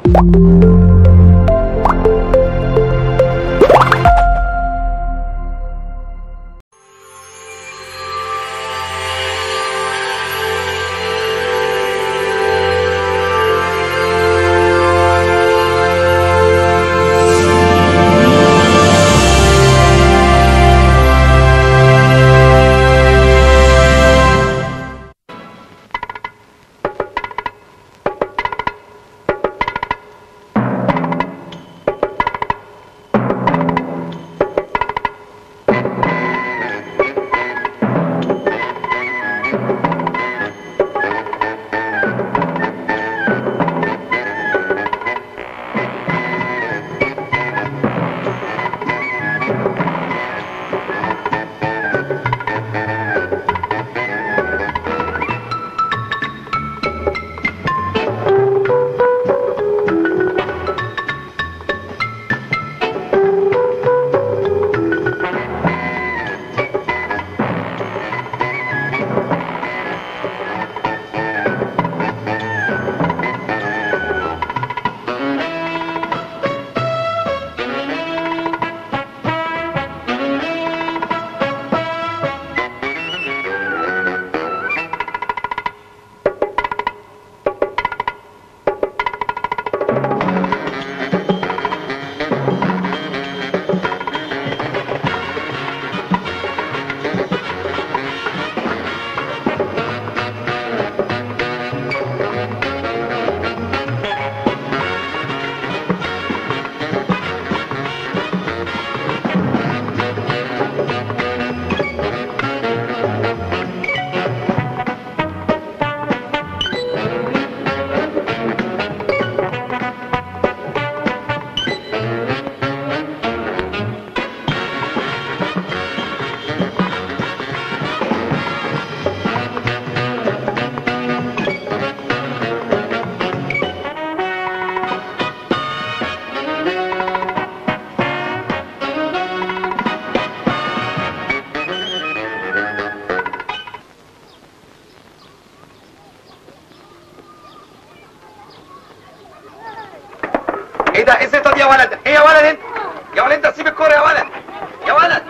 ايه ده ايه الزيطه دي يا ولد ايه يا ولد انت يا ولد انت سيب الكوره يا ولد يا ولد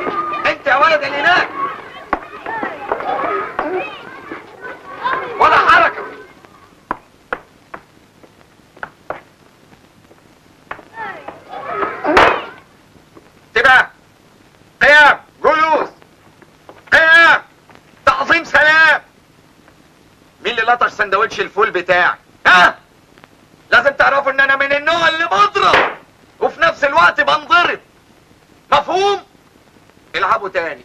انت يا ولد اللي هناك ولا حركه انتباه قيام جلوس قيام تعظيم سلام مين اللي لطش سندوتش الفول بتاعي ها لازم تعرفوا ان انا من النوع اللي بضرب وفي نفس الوقت بنضرب مفهوم العبوا تاني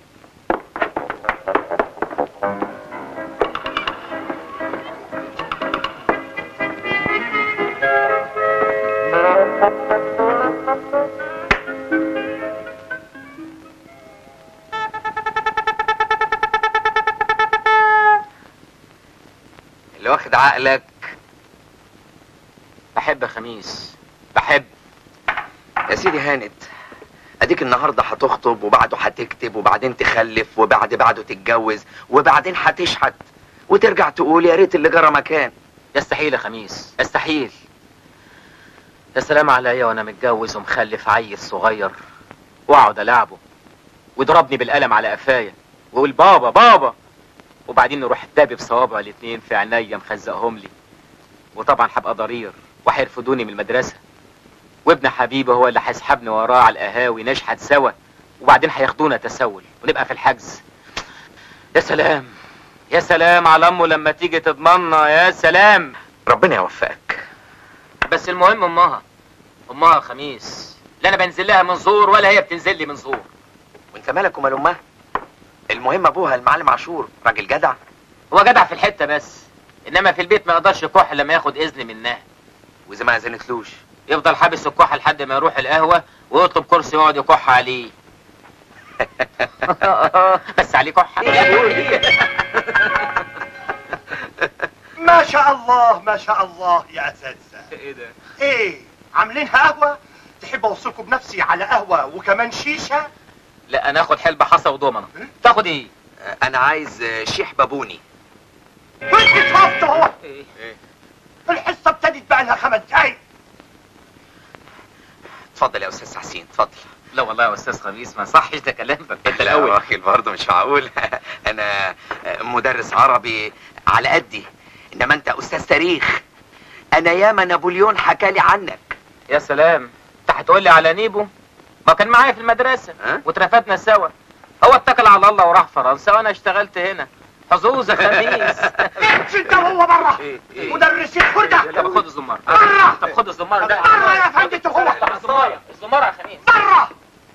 اللي واخد عقلك بحب يا خميس بحب يا سيدي هانت اديك النهارده هتخطب وبعده هتكتب وبعدين تخلف وبعد بعده تتجوز وبعدين هتشحت وترجع تقول يا ريت اللي جرى مكان يستحيل يا خميس يستحيل يا سلام عليا وانا متجوز ومخلف عيل صغير واقعد العبه ويضربني بالقلم على قفايا ويقول بابا بابا وبعدين نروح دابي بصوابعه الاتنين في عينيا مخزقهم لي وطبعا هبقى ضرير وهيرفضوني من المدرسه وابن حبيبي هو اللي هيسحبني وراه على القهاوي نشحت سوا وبعدين هياخدونا تسول ونبقى في الحجز يا سلام يا سلام على امه لما تيجي تضمنا يا سلام ربنا يوفقك بس المهم امها امها خميس لا انا بنزل لها من زور ولا هي بتنزل لي من زور وانت مالك ومال امها المهم ابوها المعلم عاشور راجل جدع هو جدع في الحته بس انما في البيت ما يقدرش يكح لما ياخد اذن منها واذا ما اذنتلوش يفضل حابس الكحه لحد ما يروح القهوه ويطلب كرسي يقعد يكح عليه بس عليه كحه ما شاء الله ما شاء الله يا اساتذه ايه ده ايه عاملينها قهوه تحب اوصلكم بنفسي على قهوه وكمان شيشه لا انا اخد حلبة حصى وضمنه تاخد ايه انا عايز شيح بابوني وانت اتفضل هو ايه الحصه ابتدت بقى لها خمس دقايق اتفضل يا استاذ حسين اتفضل لا والله يا استاذ خميس ما صحش ده كلام ده انت لا الاول واخي برضه مش معقول انا مدرس عربي على قدي انما انت استاذ تاريخ انا ياما نابليون حكالي عنك يا سلام انت هتقول لي على نيبو ما كان معايا في المدرسه ها؟ واترفدنا سوا هو اتكل على الله وراح فرنسا وانا اشتغلت هنا حظوظ يا خميس امشي انت وهو بره إيه، إيه. مدرس الخردة طب خد الزمار برا. طب خد الزمار ده برا يا فندم هو طب الزمار الزمار يا خميس برا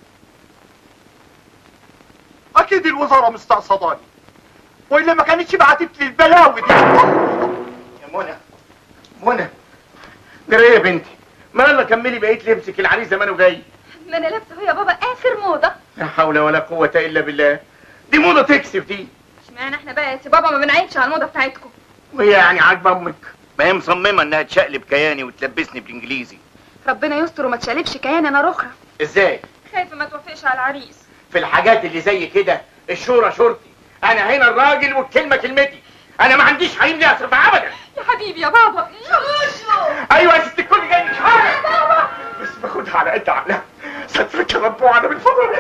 اكيد الوزارة مستقصداني والا ما كانتش بعتت لي البلاوي دي يا منى منى جري يا بنتي ما يلا كملي بقيت لبسك العريس زمانه جاي ما انا لابسه اهو يا بابا اخر موضه لا حول ولا قوة الا بالله دي موضة تكسب دي اشمعنى احنا بقى يا سي بابا ما بنعيبش على الموضه بتاعتكم وهي يعني عاجبة امك ما هي مصممة انها تشقلب كياني وتلبسني بالانجليزي ربنا يستر وما تشالبش كيان انا رخرة ازاي خايفه ما توافقش على العريس في الحاجات اللي زي كده الشورى شورتي انا هنا الراجل والكلمة كلمتي انا ما عنديش حريم لي اصرف ابدا يا حبيبي يا بابا شوشو ايوه يا ست الكل جاي مش عارف بس باخدها على قد عقلها سترك يا رب وعلى بالفضل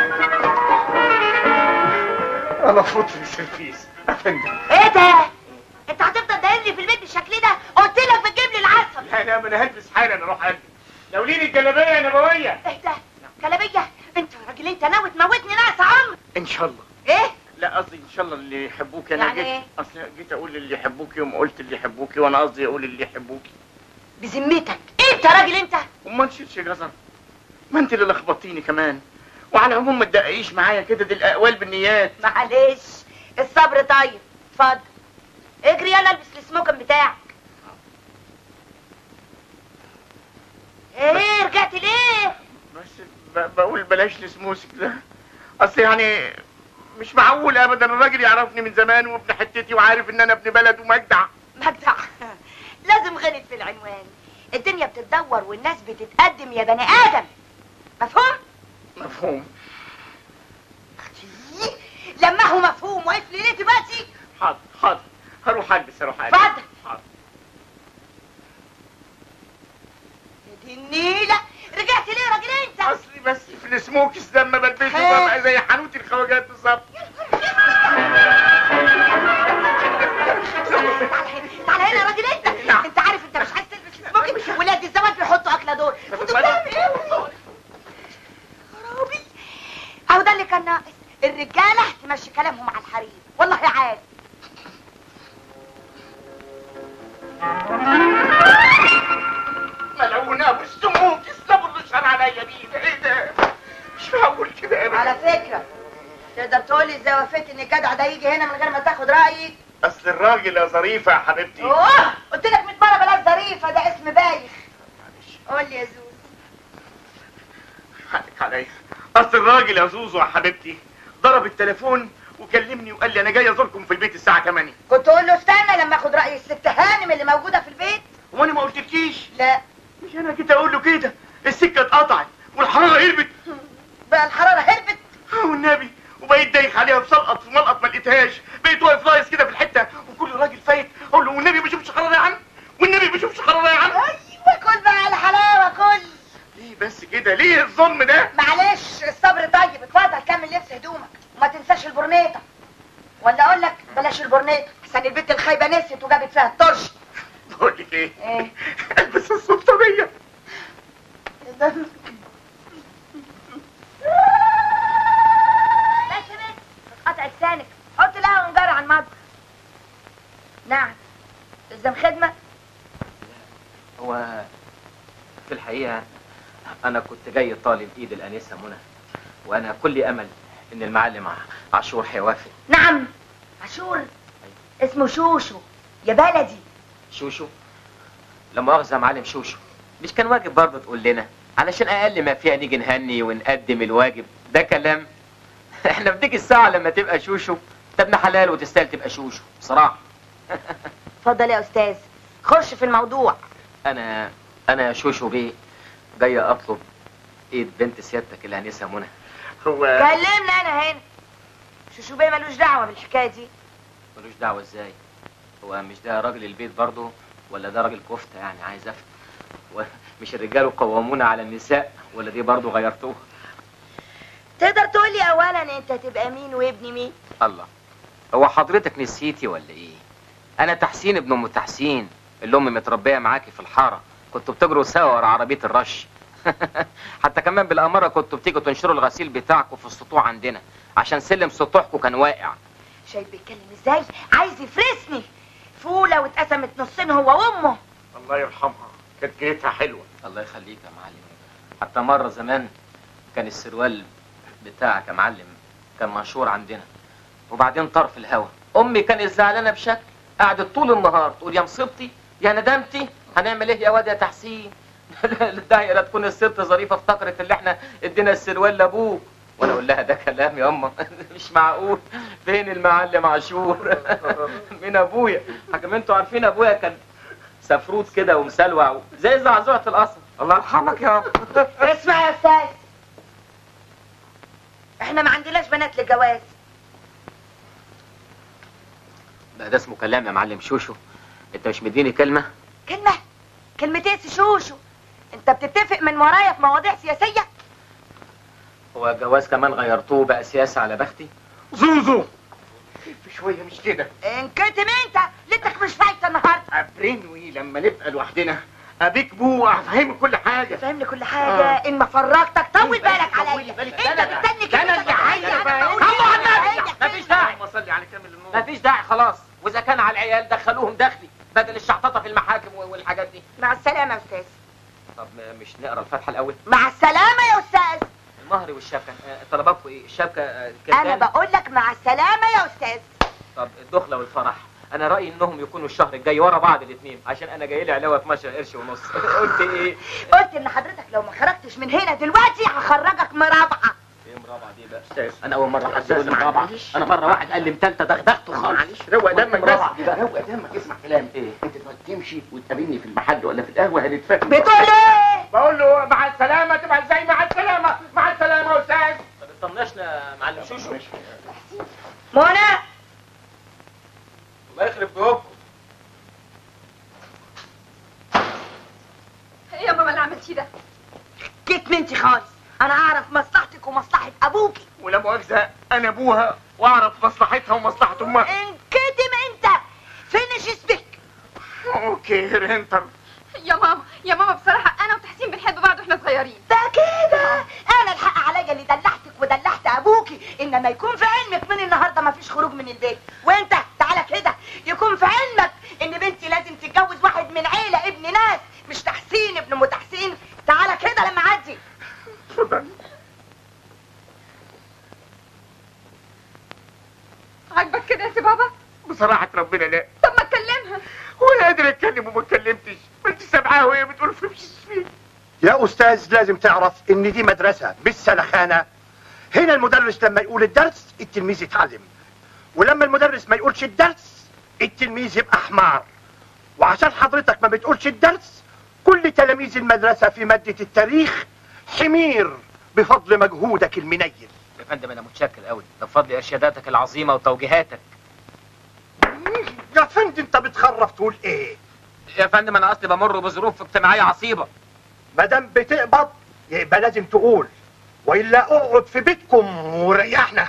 انا فطري سرفيس افندم ايه ده؟ انت هتفضل داير لي في البيت بالشكل ده؟ قلت لك بتجيب لي العسل لا لا ما انا هلبس حالا اروح البس لو ليني الجلابيه يا نبويه ايه ده؟ كلامية انت يا راجل انت ناوي تموتني ناس عمر ان شاء الله ايه؟ لا قصدي ان شاء الله اللي يحبوك انا يعني جيت إيه؟ اصل جيت اقول اللي يحبوكي وما قلت اللي يحبوكي وانا قصدي اقول اللي يحبوكي بذمتك انت يا راجل انت وما نشيلش جزر ما انت اللي لخبطتيني كمان وعلى العموم ما تدققيش معايا كده دي الاقوال بالنيات معلش الصبر طيب اتفضل اجري يلا البس السموكن بتاعك ايه رجعت ليه؟ بس ب- بقول بلاش السموسك ده اصل يعني مش معقول ابدا الراجل يعرفني من زمان وابن حتتي وعارف ان انا ابن بلد ومجدع مجدع لازم غلط في العنوان الدنيا بتتدور والناس بتتقدم يا بني ادم مفهوم؟ مفهوم لما هو مفهوم واقف لي ليه دلوقتي؟ حاضر حاضر هروح البس اروح البس اتفضل. حاضر يا دي النيلة رجعت ليه يا راجل انت؟ اصلي بس في السموكس لما بلبسه خير. ببقى زي حانوت الخواجات بالظبط تعالى هنا تعالى هنا يا راجل انت نعم. انت عارف انت مش عايز تلبس سموكن ولاد الزواج بيحطوا اكله دول انتوا بتعمل ايه خرابي اهو ده اللي كان ناقص الرجاله تمشي كلامهم على الحريم والله عاد ملعونة ابو السموكس صبر الشر عليا بيه ايه ده مش معقول كده ابدا على فكره تقدر تقول لي ازاي وافقت ان الجدع ده يجي هنا من غير ما تاخد رايي اصل الراجل يا ظريفه يا حبيبتي اوه قلت لك 100 مره بلاش ظريفه ده اسم بايخ قول لي يا زوز حقك عليا اصل الراجل يا زوزو يا حبيبتي ضرب التليفون وكلمني وقال لي انا جاي ازوركم في البيت الساعه 8 كنت اقول له استنى لما اخد راي الست هانم اللي موجوده في البيت وانا ما قلتلكيش لا مش انا جيت اقول له كده السكه اتقطعت والحراره هربت بقى الحراره هربت والنبي وبقيت دايخ عليها بسلقط في ملقط ما لقيتهاش بقيت واقف لايص كده في الحته وكل راجل فايت اقول له والنبي ما اشوفش حراره يا عم والنبي ما اشوفش حراره يا عم ايوه كل بقى على حلاوه كل ليه بس كده ليه الظلم ده معلش الصبر طيب اتفضل كمل لبس هدومك وما تنساش البرنيطه ولا اقول لك بلاش البرنيطه احسن البنت الخايبه نسيت وجابت فيها الطرش بقول لك ايه ايه البس السلطانيه بس بس قطع لسانك حط لها ونجار على المطبخ نعم تلزم خدمه هو في الحقيقة أنا كنت جاي طالب إيد الأنسة منى وأنا كل أمل إن المعلم ع- عاشور هيوافق نعم عاشور اسمه شوشو يا بلدي شوشو لا مؤاخذة يا معلم شوشو مش كان واجب برضه تقول لنا علشان أقل ما فيها نيجي نهني ونقدم الواجب ده كلام احنا في ديك الساعة لما تبقى شوشو انت ابن حلال وتستاهل تبقى شوشو بصراحة اتفضل يا استاذ خش في الموضوع أنا أنا شوشو بيه جاي أطلب إيد بنت سيادتك الأنسة منى هو كلمنا انا هنا شوشو بيه ملوش دعوه بالحكايه دي ملوش دعوة ازاي هو مش ده راجل البيت برضه ولا ده راجل كفتة يعني عايز افهم و... مش الرجال قوامون على النساء ولا دي برضو غيرتوها تقدر تقول لي اولا انت تبقى مين وابن مين الله هو حضرتك نسيتي ولا ايه انا تحسين ابن ام تحسين اللي امي متربيه معاكي في الحاره كنتوا بتجروا سوا ورا عربيه الرش حتى كمان بالاماره كنتوا بتيجوا تنشروا الغسيل بتاعكم في السطوح عندنا عشان سلم سطوحكم كان واقع شايف بيتكلم ازاي عايز يفرسني فوله واتقسمت نصين هو وامه الله يرحمها كانت جيتها حلوه الله يخليك يا معلم حتى مرة زمان كان السروال بتاعك يا معلم كان مشهور عندنا وبعدين طار في الهوا امي كانت زعلانه بشكل قعدت طول النهار تقول يا مصيبتي يا ندمتي هنعمل ايه يا واد يا تحسين الداعي لا تكون الست ظريفه افتكرت اللي احنا ادينا السروال لابوك وانا اقول لها ده كلام يا اما مش معقول فين المعلم عاشور من ابويا حكم انتوا عارفين ابويا كان سفروت كده ومسلوع زي زعزوعة القصر الله يرحمك يا رب اسمع يا استاذ احنا ما عندناش بنات للجواز ده ده اسمه كلام يا معلم شوشو انت مش مديني كلمة كلمه كلمتين شوشو انت بتتفق من ورايا في مواضيع سياسيه هو الجواز كمان غيرتوه بقى سياسة على بختي زوزو خف شويه مش كده انكتم انت ليتك مش فايته النهارده ابرنوي لما نبقى لوحدنا ابيك بو افهمك كل حاجه فهمني كل حاجه ان ما فرجتك طول بالك عليا طولي بالك. انت ده أنا- بتستني ده أنا اللي عايز بقى. صلوا على النبي. مفيش داعي. اللهم صل على كامل النور مفيش داعي خلاص واذا كان على العيال دخلوهم دخلي بدل الشحططة في المحاكم والحاجات دي مع السلامه يا استاذ طب مش نقرا الفاتحة الاول مع السلامه يا استاذ المهر والشبكة آه، طلباتكم ايه الشبكة آه، انا كام؟ بقول لك مع السلامه يا استاذ طب الدخلة والفرح انا رأيي انهم يكونوا الشهر الجاي ورا بعض الاثنين عشان انا جاي لي علاوة 12 قرش ونص قلت ايه قلت ان حضرتك لو ما خرجتش من هنا دلوقتي هخرجك مرابعه ايه مرابعة دي بقى استاذ انا اول مرة حد يقول لي مرابعة انا مرة واحد قال لي متلتة دغدغته خالص معلش روق دمك مرابعة بس دي بقى. روق دمك اسمع كلامي ايه انت دلوقتي تمشي وتقابلني في المحل ولا في القهوه هنتفاهم بتقول ايه بقول له مع السلامه تبقى ازاي مع السلامه مع السلامه يا استاذ طب طنشنا يا معلم شوشو منى الله يخرب جوابكم ايه يا ماما اللي عملتيه ده جيت منتي خالص انا اعرف مصلحتك ومصلحه ابوكي ولا مؤاخذه انا ابوها واعرف مصلحتها ومصلحه امها انكتم انت فينش سبيك اوكي رينتر يا ماما يا ماما بصراحه انا وتحسين بنحب بعض واحنا صغيرين ده كده انا الحق عليا اللي دلعتك ودلعت ابوكي انما يكون في علمك من النهارده ما فيش خروج من البيت وانت تعالى كده يكون في علمك ان بنتي لازم تتجوز واحد من عيله ابن ناس مش تحسين ابن ام تحسين تعالى كده لما اعدي اتفضل عاجبك كده يا سي بابا بصراحه ربنا لا طب ما تكلمها ولا قادر اتكلم وما اتكلمتش ما انت سامعاها وهي بتقول في فيه يا استاذ لازم تعرف ان دي مدرسة مش سلخانة هنا المدرس لما يقول الدرس التلميذ يتعلم ولما المدرس ما يقولش الدرس التلميذ يبقى حمار وعشان حضرتك ما بتقولش الدرس كل تلاميذ المدرسة في مادة التاريخ حمير بفضل مجهودك المنيل يا فندم انا متشكر قوي ده بفضل ارشاداتك العظيمة وتوجيهاتك يا فندم انت بتخرف تقول ايه يا فندم انا اصلي بمر بظروف اجتماعية عصيبة مادام بتقبض يبقى لازم تقول والا اقعد في بيتكم وريحنا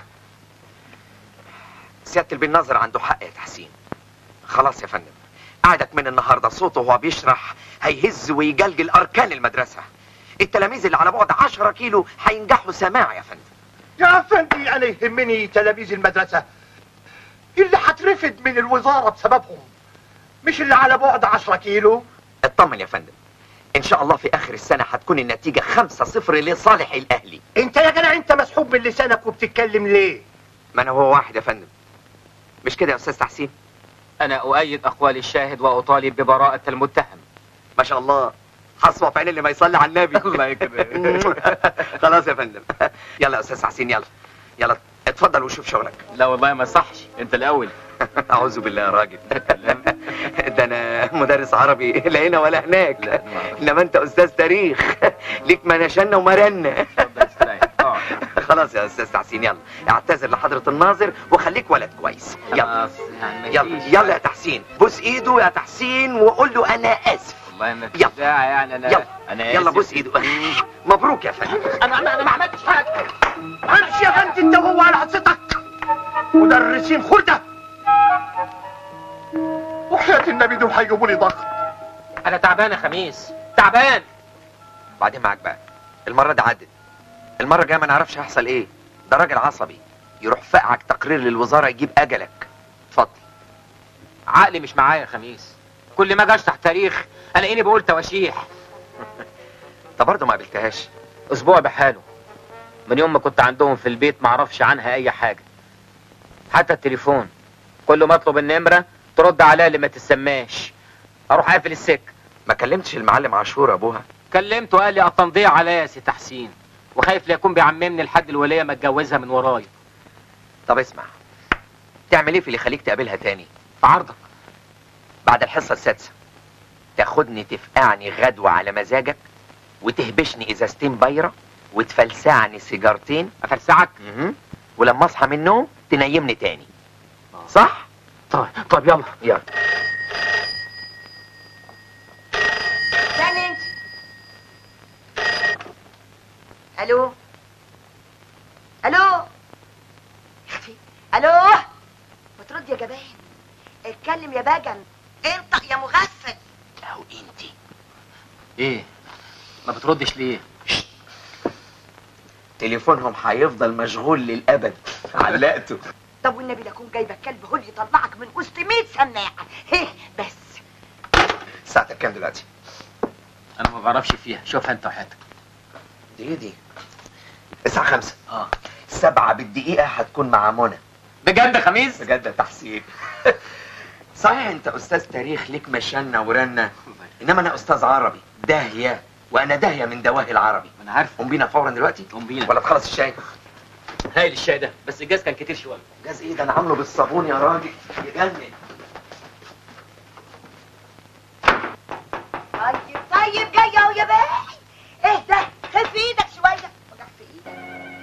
سيادة البن ناظر عنده حق يا تحسين خلاص يا فندم قعدك من النهاردة صوته وهو بيشرح هيهز ويجلجل أركان المدرسة التلاميذ اللي على بعد 10 كيلو هينجحوا سماع يا فندم يا فندي انا يهمني تلاميذ المدرسة اللي هترفد من الوزارة بسببهم مش اللي على بعد عشرة كيلو اطمن يا فندم ان شاء الله في اخر السنة هتكون النتيجة 5-0 لصالح الاهلي انت يا جدع انت مسحوب من لسانك وبتتكلم ليه ما انا هو واحد يا فندم مش كده يا استاذ تحسين انا اؤيد اقوال الشاهد واطالب ببراءة المتهم ما شاء الله حصوة في عين اللي ما يصلي على النبي الله يكرمك. خلاص يا فندم يلا يا استاذ تحسين يلا يلا اتفضل وشوف شغلك لا والله ما صحش انت الاول اعوذ بالله يا راجل ده انا مدرس عربي لا هنا ولا هناك لا، ما أعرفش. انما انت استاذ تاريخ ليك منشنا ومرنا اتفضل استريح اقعد. خلاص يا استاذ تحسين يلا اعتذر لحضرة الناظر وخليك ولد كويس يلا خلاص، يعني يلا مفيش. يلا يا تحسين بوس ايده يا تحسين وقول له انا اسف والله ما في يلا. داعي يعني انا يلا انا يلا آسف. بوس ايده مبروك يا فندم انا انا أنا ما عملتش حاجه امشي يا بنت انت وهو على حصتك مدرسين خردة وحياة النبي دول هيجيبوا لي ضغط انا تعبان يا خميس تعبان بعدين معاك بقى المره دي عدت المره الجايه ما نعرفش هيحصل ايه ده راجل عصبي يروح فقعك تقرير للوزاره يجيب اجلك اتفضل عقلي مش معايا يا خميس كل ما اجي اشرح تاريخ الاقيني بقول تواشيح انت برضه ما قابلتهاش اسبوع بحاله من يوم ما كنت عندهم في البيت ما اعرفش عنها اي حاجه حتى التليفون كل ما اطلب النمره ترد عليا اللي ما تسماش اروح اقفل السكه ما كلمتش المعلم عاشور ابوها كلمته قال لي التمضيع عليا يا سي تحسين وخايف لا يكون بيعممني لحد الوليه ما اتجوزها من ورايا طب اسمع تعمل ايه في اللي يخليك تقابلها تاني في عرضك بعد الحصه السادسه تاخدني تفقعني غدوه على مزاجك وتهبشني ازازتين بيره وتفلسعني سيجارتين افلسعك مهم. ولما اصحى من النوم تنيمني تاني صح طيب طيب يلا يلا تاني انت الو الو يا اختي الو بترد يا جبان اتكلم يا باجن انطق يا مغفل او انتي ايه ما بتردش ليه تليفونهم هيفضل مشغول للابد علقته طب والنبي لا اكون جايبه كلب هو اللي يطلعك من وسط 100 سماعه هيه بس ساعتك كام دلوقتي انا ما بعرفش فيها شوفها انت وحياتك دي دي الساعة خمسة اه سبعة بالدقيقة هتكون مع منى بجد يا خميس بجد يا تحسين صحيح انت استاذ تاريخ ليك مشانة ورنة انما انا استاذ عربي داهية وانا داهية من دواهي العربي انا عارف قوم بينا فورا دلوقتي قوم بينا. ولا تخلص الشاي هايل الشاي ده بس الجاز كان كتير شويه جاز ايه ده انا عامله بالصابون يا راجل يجنن طيب طيب جايه اهو يا باي ايه ده خف ايدك شويه وجع في ايدك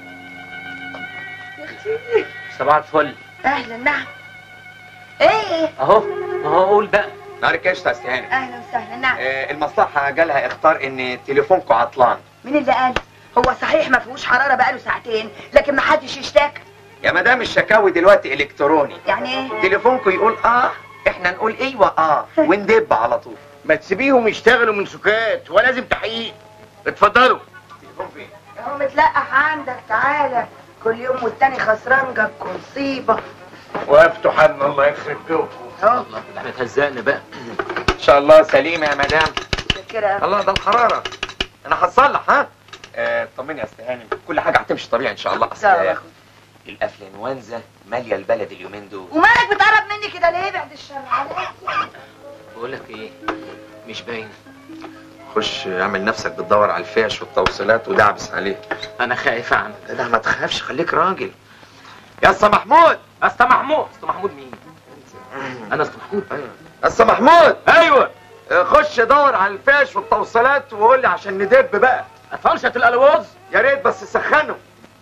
يا اختي صباح الفل اهلا نعم ايه اهو اهو قول بقى نهارك قشطة يا استهانة اهلا وسهلا نعم آه، المصلحة جالها اختار ان تليفونكم عطلان مين اللي قال هو صحيح ما فيهوش حراره بقاله ساعتين لكن ما حدش يشتكى يا مدام الشكاوي دلوقتي الكتروني يعني ايه تليفونكم يقول اه احنا نقول ايوه اه وندب على طول ما تسيبيهم يشتغلوا من سكات ولازم تحقيق اتفضلوا تليفون فين هو متلقح عندك تعالى كل يوم والتاني خسران جابك مصيبه وقفتوا حن الله يخرب بيوتكم اهو الله احنا اتهزقنا بقى ان شاء الله سليمة يا مدام متشكره الله ده الحرارة انا هتصلح ها آه، طمني يا استهاني كل حاجة هتمشي طبيعي ان شاء الله اصل طب يا أخوي. الافلونزا مالية البلد اليومين دول ومالك بتقرب مني كده ليه بعد الشر عليك بقول لك ايه مش باين خش اعمل نفسك بتدور على الفيش والتوصيلات ودعبس عليه انا خايف عنك لا ده ما تخافش خليك راجل يا اسطى محمود اسطى محمود اسطى محمود مين انا اسطى محمود ايوه اسطى محمود ايوه آه، خش دور على الفيش والتوصيلات وقول لي عشان ندب بقى فرشة الالوز يا ريت بس سخنه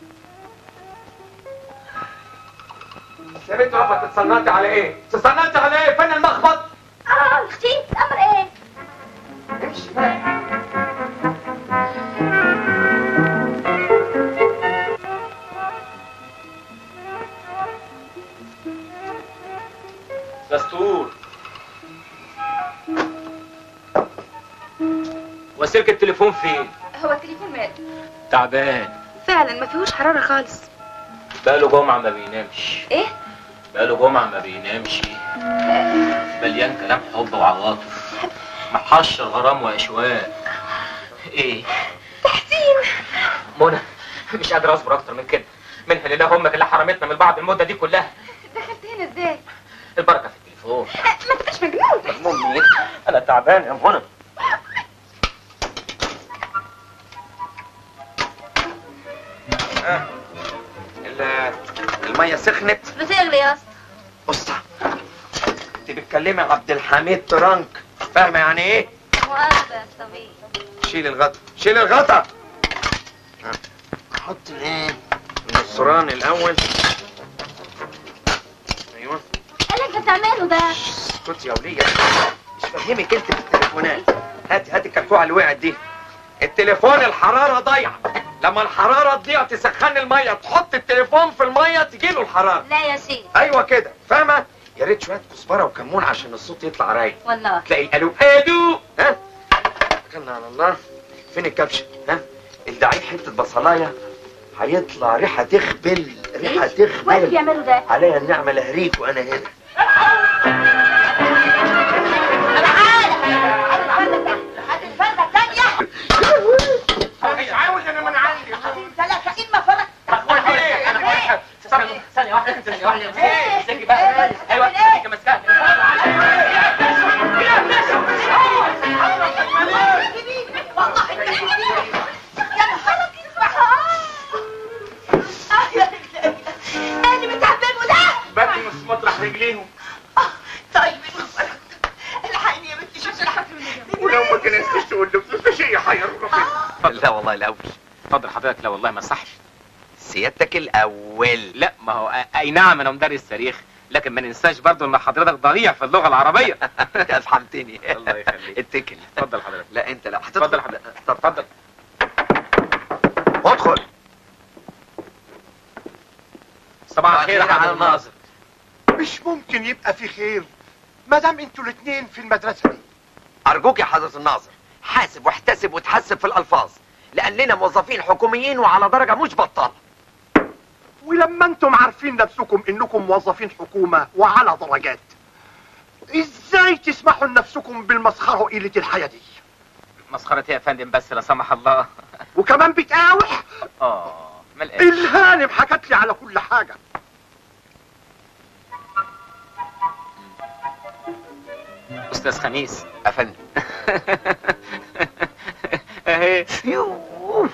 يا بنت واقفه تتصنعتي على ايه؟ تتصنعتي على ايه؟ فين المخبط؟ اه اختي امر ايه امشي بقى دستور وسلك التليفون فين هو التليفون مات تعبان فعلا ما فيهوش حراره خالص بقاله جمعة ما بينامش ايه بقاله جمعة ما بينامش مليان كلام حب وعواطف محشر غرام واشواق ايه تحسين منى مش قادر اصبر اكتر من كده منها لله امك اللي حرمتنا من بعض المدة دي كلها دخلت هنا ازاي البركة في التليفون ما تبقاش مجنون مجنون مين انا تعبان يا منى ال- الميه سخنت بتغلي يا اسطى اسطى انت بتكلمي عبد الحميد ترانك فاهمه يعني ايه؟ مؤاخذة يا صبي شيل الغطا شيل الغطا ها. حط الايه النصران الاول ايوه ايه اللي انت بتعمله ده اسكت يا وليه مش فاهمك انت في التليفونات هات هات الكلكوعه اللي وقعت دي التليفون الحراره ضايعه لما الحراره تضيع تسخن الميه تحط التليفون في الميه تجيله الحراره لا يا شيخ ايوه كده فاهمه يا ريت شويه كزبره وكمون عشان الصوت يطلع رايق والله تلاقي الو ادو ها توكلنا على الله فين الكبشه ها الدعي حته بصلايه هيطلع ريحه تخبل ريحه وين تخبل بيعملوا ده عليا النعمه لهريك وانا هنا هات الفردة الثانية مش عاوز انا من عندي انت لا كأن ما فرق ثانية ثانية واحدة ثانية واحدة إيه؟ امسكي بقى إيه؟ ايوه بتعمل إيه؟ امسكي ماسكاها والله انت كبير يا نهارك اللي بتعمله ده بدي مش مطرح رجليهم آه، طيب الحقني يا بنتي شوف الحق ولو ما كنتش تقول له فلوس شيء حير لا والله الاول اتفضل حضرتك لا والله ما صحش سيادتك الاول لا ما هو اي نعم انا مدرس تاريخ لكن ما ننساش برضو ان حضرتك ضريع في اللغة العربية افهمتني الله يخليك. اتكل اتفضل حضرتك لا انت لا اتفضل هتدخل حضرتك طب اتفضل ادخل صباح الخير يا على حضرتك الناظر مش ممكن يبقى في خير ما دام انتوا الاثنين في المدرسه دي ارجوك يا حضرة الناظر حاسب واحتسب وتحسب في الالفاظ لاننا موظفين حكوميين وعلى درجة مش بطالة ولما انتم عارفين نفسكم انكم موظفين حكومه وعلى درجات ازاي تسمحوا لنفسكم بالمسخره وقله الحياه دي مسخرة إيه يا فندم بس لا سمح الله وكمان بتقاوح اه ملقاش الهانم حكت لي على كل حاجه استاذ خميس افندم اهي يوه.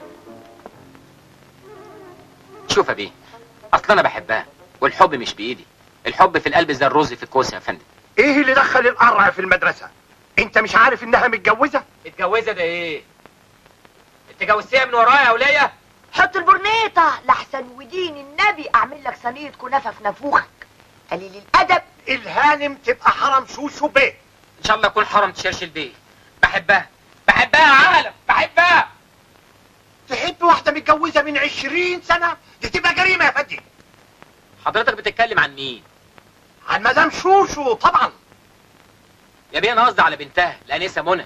شوف يا بيه اصل انا بحبها والحب مش بايدي الحب في القلب زي الرز في الكوسه يا فندم ايه اللي دخل القرع في المدرسه انت مش عارف انها متجوزه متجوزه ده ايه انت جوزتيها من ورايا يا وليه حط البرنيطة لحسن ودين النبي اعمل لك صينية كنافة في نافوخك قليل الادب الهانم تبقى حرم شوشو بيه ان شاء الله اكون حرم تشرشل بيه بحبها بحبها يا عالم بحبها تحب واحده متجوزه من عشرين سنه دي تبقى جريمه يا فندم حضرتك بتتكلم عن مين عن مدام شوشو طبعا يا بيه انا قصدي على بنتها الانسه منى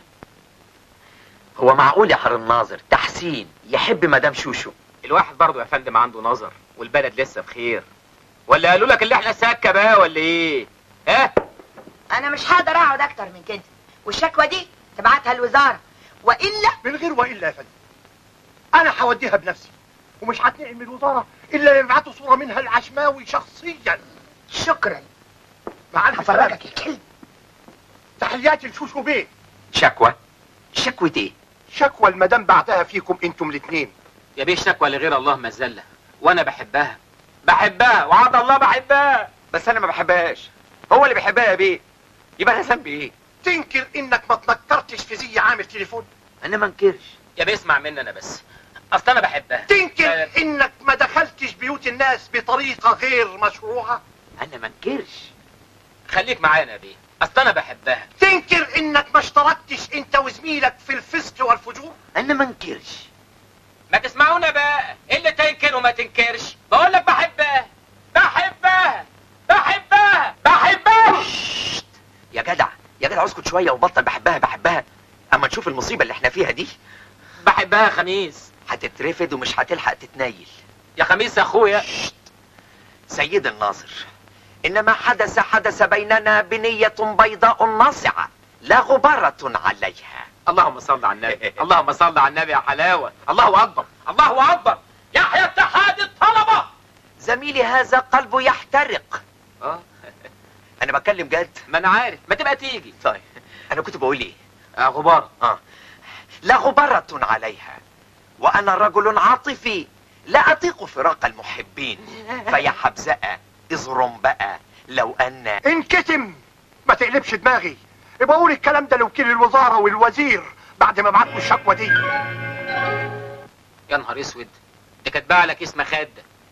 هو معقول يا حر الناظر تحسين يحب مدام شوشو الواحد برضه يا فندم عنده نظر والبلد لسه بخير ولا قالوا لك اللي احنا سكه بقى ولا ايه ها انا مش هقدر اقعد اكتر من كده والشكوى دي تبعتها الوزارة والا من غير والا يا فندم انا هوديها بنفسي ومش هتنقل من الوزاره الا يبعتوا صوره منها العشماوي شخصيا شكرا مع الف سلامه هفرجك الكلب تحياتي لشوشو بيه شكوى شكوى ايه شكوى المدام بعتها فيكم انتم الاثنين يا بيه شكوى لغير الله مزله وانا بحبها بحبها وعد الله بحبها بس انا ما بحبهاش هو اللي بيحبها يا بيه يبقى انا ذنبي ايه تنكر انك ما تنكرتش في زي عامل تليفون انا ما انكرش يا بيه اسمع مني انا بس اصل انا بحبها تنكر آه، انك ما دخلتش بيوت الناس بطريقه غير مشروعه انا ما انكرش خليك معانا يا بيه اصل انا بحبها تنكر انك ما اشتركتش انت وزميلك في الفسق والفجور انا ما انكرش ما تسمعونا بقى إيه اللي تنكر وما تنكرش بقول لك بحبها بحبها بحبها بحبها شت. يا جدع يا جدع اسكت شويه وبطل بحبها بحبها اما نشوف المصيبه اللي احنا فيها دي بحبها يا خميس هتترفد ومش هتلحق تتنيل يا خميس يا اخويا سيد الناظر انما حدث حدث بيننا بنيه بيضاء ناصعه لا غباره عليها اللهم صل على النبي اللهم صل على النبي يا حلاوه الله اكبر الله اكبر يحيى اتحاد الطلبه زميلي هذا قلبه يحترق اه انا بتكلم جد ما انا عارف ما تبقى تيجي طيب انا كنت بقول ايه آه غبار اه لا غبرة عليها وانا رجل عاطفي لا اطيق فراق المحبين فيا حبزاء اظرم بقى لو ان انكتم ما تقلبش دماغي يبقى قول الكلام ده لوكيل الوزاره والوزير بعد ما بعتوا الشكوى دي يا نهار اسود دي كاتبه لك اسم خد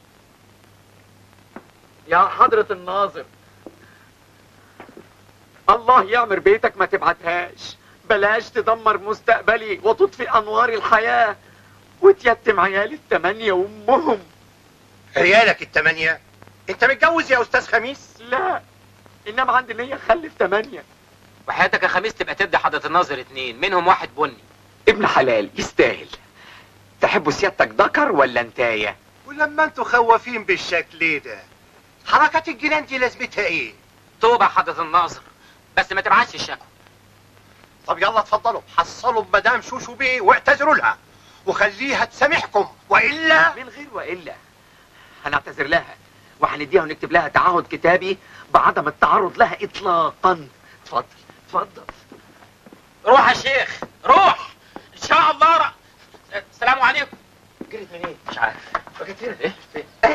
يا حضرة الناظر الله يعمر بيتك ما تبعتهاش بلاش تدمر مستقبلي وتطفي انوار الحياه وتيتم عيالي التمانية وامهم عيالك التمانية انت متجوز يا استاذ خميس لا انما عندي نية اخلف تمانية وحياتك يا خميس تبقى تدي حضرة الناظر اتنين منهم واحد بني ابن حلال يستاهل تحبوا سيادتك ذكر ولا انتايه ولما انتوا خوافين بالشكل ده حركات الجنان دي لازمتها ايه توبة حضرة الناظر بس ما تبعتش الشكوى طب يلا اتفضلوا حصلوا بمدام شوشو بيه واعتذروا لها وخليها تسامحكم والا من غير والا هنعتذر لها وهنديها ونكتب لها تعهد كتابي بعدم التعرض لها اطلاقا اتفضل اتفضل روح يا شيخ روح ان شاء الله ر... السلام عليكم جريت منين مش عارف بقيت هنا ايه فين؟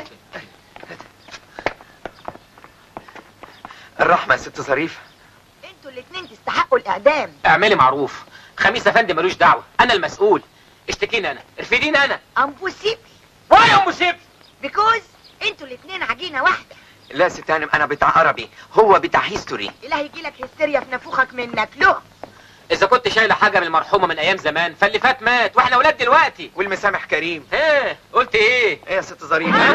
الرحمة يا ست ظريفة انتوا الاتنين تستحقوا الاعدام اعملي معروف خميس افندي ملوش دعوه انا المسؤول اشتكيني انا ارفديني انا امبوسيبل واي يا ام سيف بيكوز انتوا الاتنين عجينه واحده لا يا ست هانم انا بتاع عربي هو بتاع هيستوري اله يجيلك هستيريا في نافوخك منك له اذا كنت شايله حاجه من المرحومه من ايام زمان فاللي فات مات واحنا اولاد دلوقتي والمسامح كريم ايه قلت ايه ايه يا ست ظريفة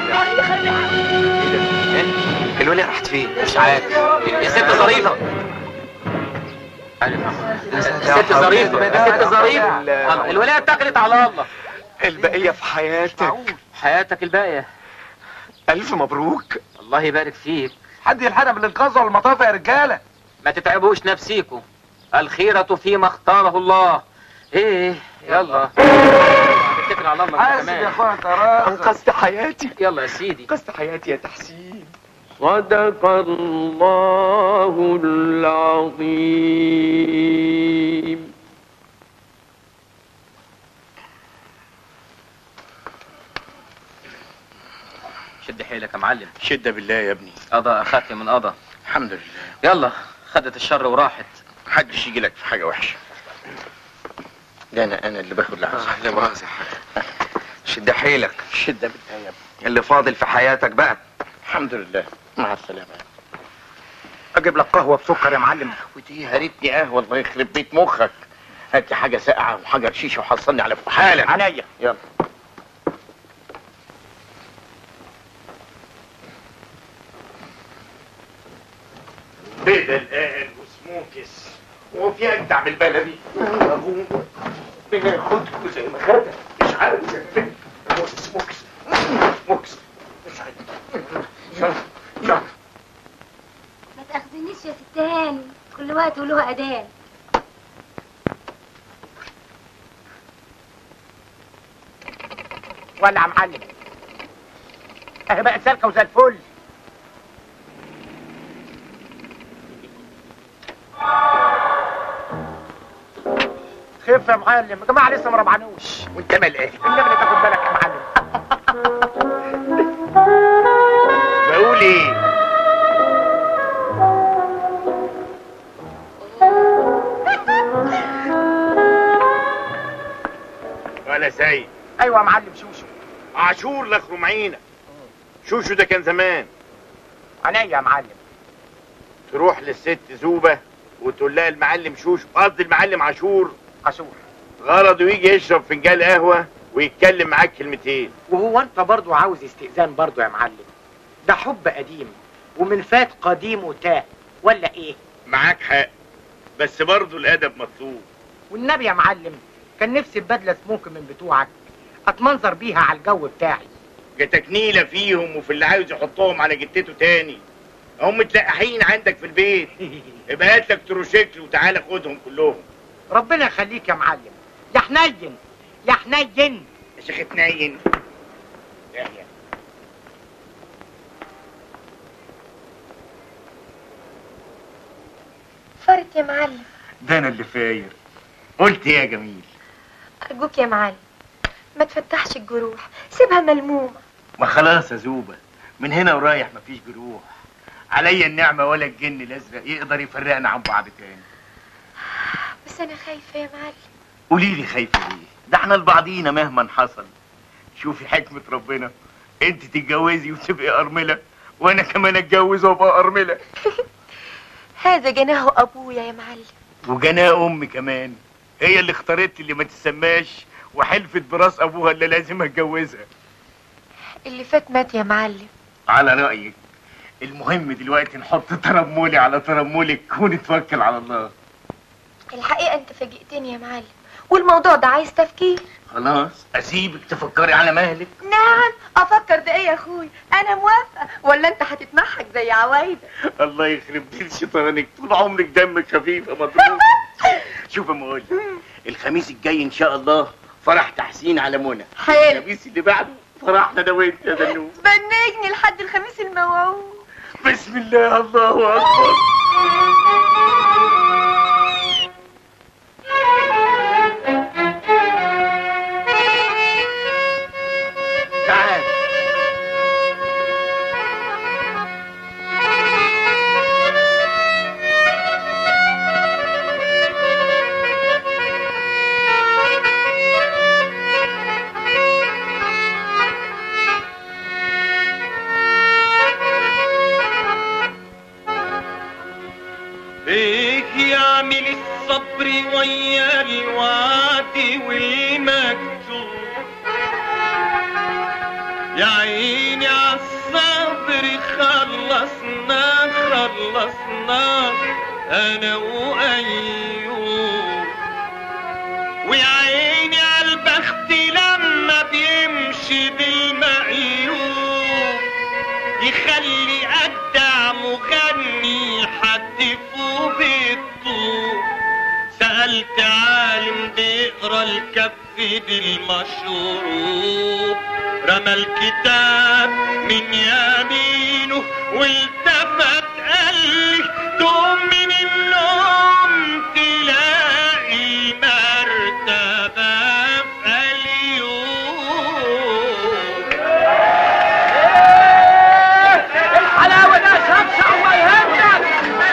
الولية راحت فين مش عارف يا ست ظريفه ست ظريفه يا ست ظريفه الله، الولايه اتكلت على الله البقية في حياتك حياتك الباقيه الف مبروك الله يبارك فيك حد يلحقنا بالانقاذ ولا المطافه يا رجاله ما تتعبوش نفسيكم الخيرة فيما اختاره الله ايه يلا اتكل على الله انت كمان اخويا ترى انقذت حياتي يلا يا سيدي انقذت حياتي يا تحسين صدق الله العظيم شد حيلك يا معلم شدة بالله يا ابني قضى اخف من قضى الحمد لله يلا خدت الشر وراحت محدش يجي لك في حاجة وحشة ده انا انا اللي باخد لحظة لا مؤاخذة شد حيلك شدة بالله يا ابني اللي فاضل في حياتك بقى الحمد لله مع السلامة اجيب لك قهوه بسكر يا معلم ودي هرتني قهوة الله يخرب بيت مخك هات لي حاجة ساقعة وحجر شيشة وحصلني على حالا عينيا يلا بدل قال وسموكس وفي اجدع من البلدي بناخدكوا زي ما خدها مش عارف يا بنت سموكس سموكس مش عارف يلا يلا ما تاخذنيش يا ست هاني كل وقت وله اذان ولع يا معلم اهي بقت سالكه وزي الفل خف يا معلم يا جماعه لسه ما ربعنوش وانت مال ايه النبي اللي تاخد بالك يا معلم بقول ايه ولا سيد ايوه يا معلم شوشو عاشور لخرم عينك شوشو ده كان زمان عينيا يا معلم تروح للست زوبة وتقول لها المعلم شوشو قصدي المعلم عاشور عاشور غرضه يجي يشرب فنجان قهوة ويتكلم معاك كلمتين وهو انت برضو عاوز استئذان برضو يا معلم ده حب قديم ومن فات قديم وتاه ولا ايه معاك حق بس برضه الأدب مطلوب والنبي يا معلم كان نفسي ببدله سموك من بتوعك اتمنظر بيها على الجو بتاعي جاتك نيلة فيهم وفي اللي عاوز يحطهم على جتته تاني هم متلقحين عندك في البيت ابقى هات لك تروشيكل وتعالى خدهم كلهم ربنا يخليك يا معلم يا حنين يا حنين يا شيخ اتنين يحيى فرت يا معلم ده انا اللي فاير قلت إيه يا جميل ارجوك يا معلم ما تفتحش الجروح سيبها ملمومه ما خلاص يا زوبة من هنا ورايح مفيش جروح عليا النعمة ولا الجن الازرق يقدر يفرقنا عن بعض تاني بس انا خايفه يا معلم قولي لي خايفة ليه ده احنا لبعضينا مهما حصل شوفي حكمة ربنا انت تتجوزي وتبقي ارملة وانا كمان اتجوز وابقى ارملة هذا جناه ابويا يا معلم وجناه ام كمان هي اللي اختارت اللي ما تسماش وحلفت براس ابوها اللي لازم اتجوزها اللي فات مات يا معلم على رايك المهم دلوقتي نحط ترمولي على ترمولك ونتوكل على الله الحقيقة انت فاجئتني يا معلم والموضوع ده عايز تفكير خلاص اسيبك تفكري على مهلك نعم افكر ده ايه يا اخوي انا موافقة ولا انت هتتمحك زي عوايدة الله يخرب بيت شيطانك طول عمرك دمك خفيف يا مضروب شوف يا مقول الخميس الجاي ان شاء الله فرح تحسين على منى حلو الخميس اللي بعده فرحنا انا وانت يا دنوب بنجني لحد الخميس الموعود بسم الله الله اكبر تعال ايه يعمل الصبر ويا الوعد والمكتوب يا عيني عالصبر خلصنا خلصنا انا وايوب ويا عيني عالبخت لما بيمشي بالمقلوب يخلي أجدع مغني حتفه بالطوب سألت عالم بيقرا الكف بالمشروب رمى الكتاب من يمينه والتفت قال لي تقوم من النوم تلاقي مرتبة في اليوم الحلاوة ده شمشة الله يهمك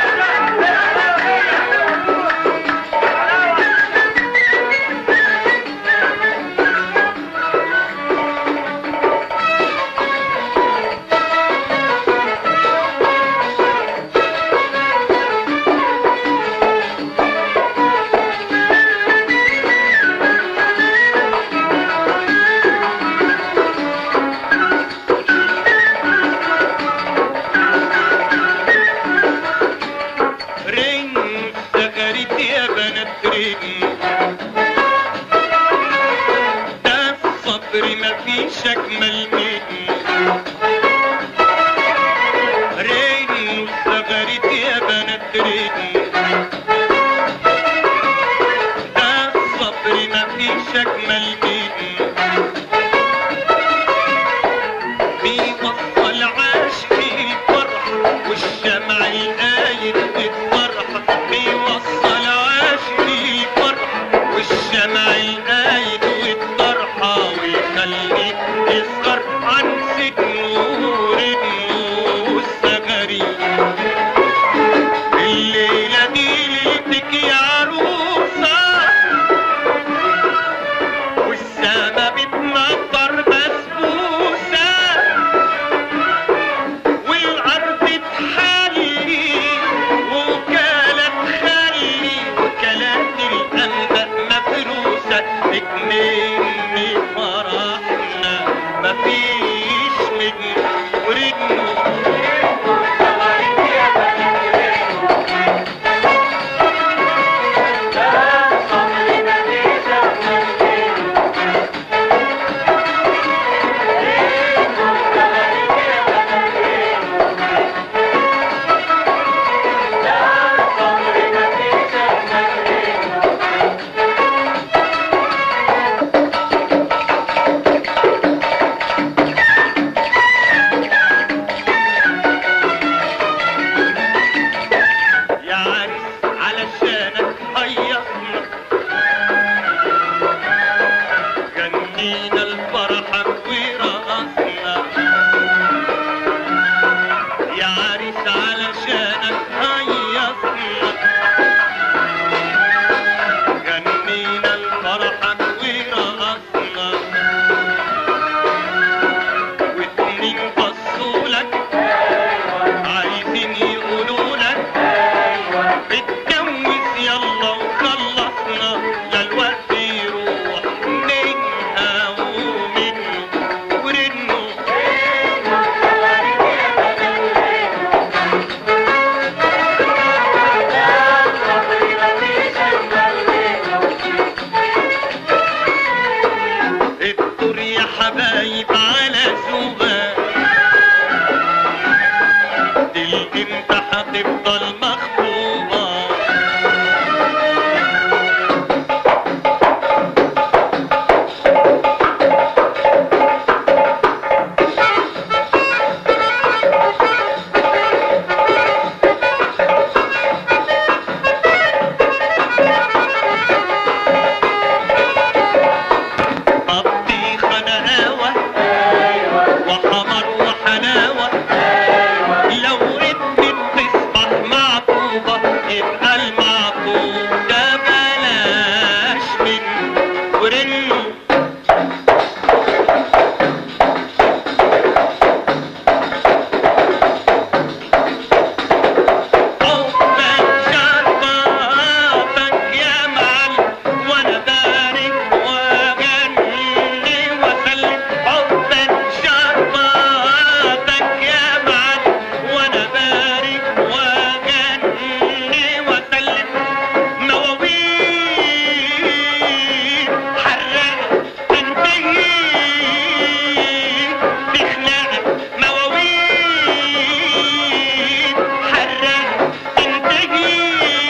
رن سغرت يا بنات رن ده الصبر مفيش اجمل منه رن سغرت يا بنات رن ده الصبر مفيش اجمل منه بيوصل عاشقي الفرح والشمع القايد بالفرحة بيوصل عاشقي الفرح والشمع القايد والطرحة ويخلي يسهر عن سنور النور السغري الليلة دي ليلتك يا عروسة والسما بتمطر بسبوسة والأرض تحلي وكالة تخلي وكالات الأنباء مفروسة اكملني فرحنا مفيش من ورجله تفضل مخطوبة بطيخة نقاوة وحمر وحلاوة لو ابني تصبح معقوبة يبقى المعقوب ده بلاش منه ورنه حبك شرباتك يا معلم وانا بارك واغني واسلم حبك شرباتك يا معلم وانا بارك واغني واسلم مواويل حرقت تنتهي تخلقت مواويل حرقت تنتهي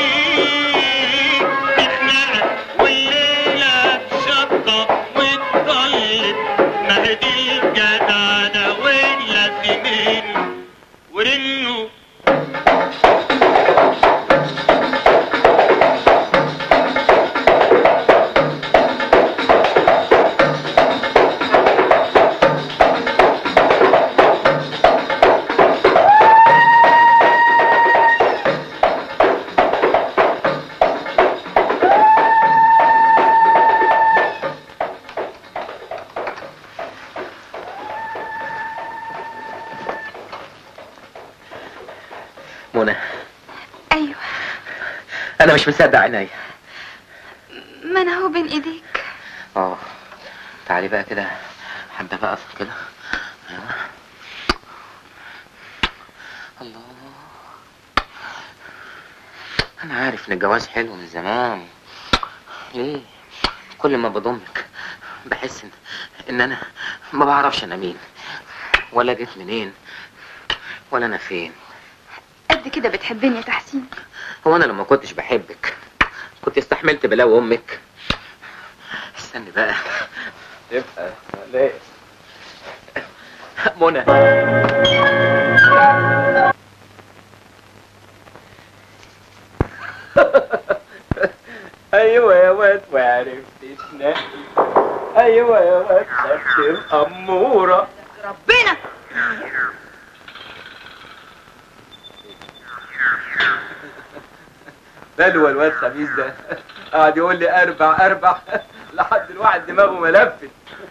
تخلقت والليلة شطة واتضلت ما هي دي الجدعنة واللازمين ورنوا منى ايوه انا مش مصدق عينيا ما انا هو بين ايديك اه تعالي بقى كده حبه بقى كده أيوة. الله انا عارف ان الجواز حلو من زمان ليه كل ما بضمك بحس ان, إن انا ما بعرفش انا مين ولا جيت منين ولا انا فين قد كده بتحبني يا تحسين هو انا لما كنتش بحبك كنت استحملت بلاوي امك استني بقى يبقى ليه منى ايوه يا واد وعرفت تنقي ايوه يا واد خدت الاموره ربنا بلوى الواد خميس ده قاعد يقول لي اربع اربع لحد الواحد دماغه ملفت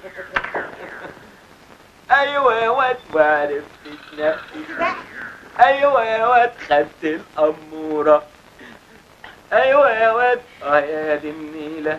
ايوه يا واد وعرفت تنقي ايوه يا واد خدت الاموره ايوه يا واد اه يا دي النيله